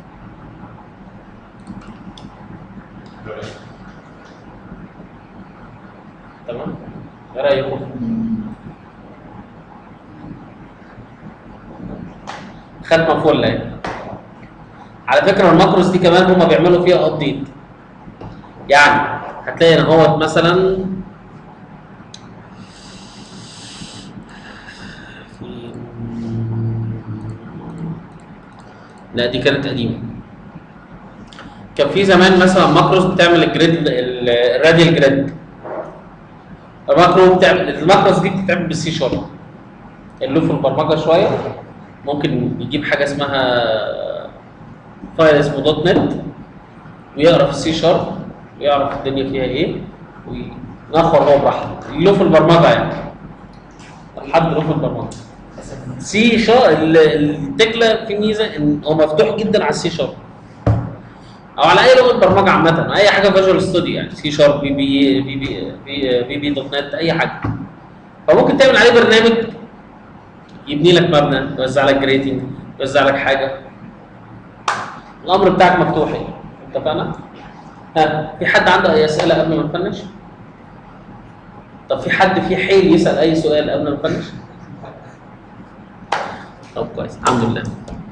تمام ايه رايكم؟ ختمه فل اهي على فكره الماكروس دي كمان هما بيعملوا فيها ابديت يعني هتلاقي ان هو مثلا في- لا دي كانت قديمه كان في زمان مثلا ماكروس بتعمل الجريد ال- الراديال جريد الماكرو بتعمل الماكروس دي بتتعمل بالسي شارب اللي له في البرمجه شويه ممكن يجيب حاجه اسمها فايل اسمه دوت نت ويقرا في السي شارب ويعرف الدنيا فيها ايه وينخر هو براحته له في البرمجه يعني حد له في البرمجه سي شارب التكله في ميزه ان هو مفتوح جدا على السي شارب او على اي لغه برمجه عامه اي حاجه فيجوال ستوديو يعني سي شارب بي بي بي بي بي, بي, بي دوت نت اي حاجه فممكن تعمل عليه برنامج يبني لك مبنى يوزع لك جريتنج يوزع لك حاجه الامر بتاعك مفتوح يعني اتفقنا؟ ها في حد عنده اي اسئله قبل ما نفنش؟ طب في حد في حيل يسال اي سؤال قبل ما نفنش؟ طب كويس الحمد لله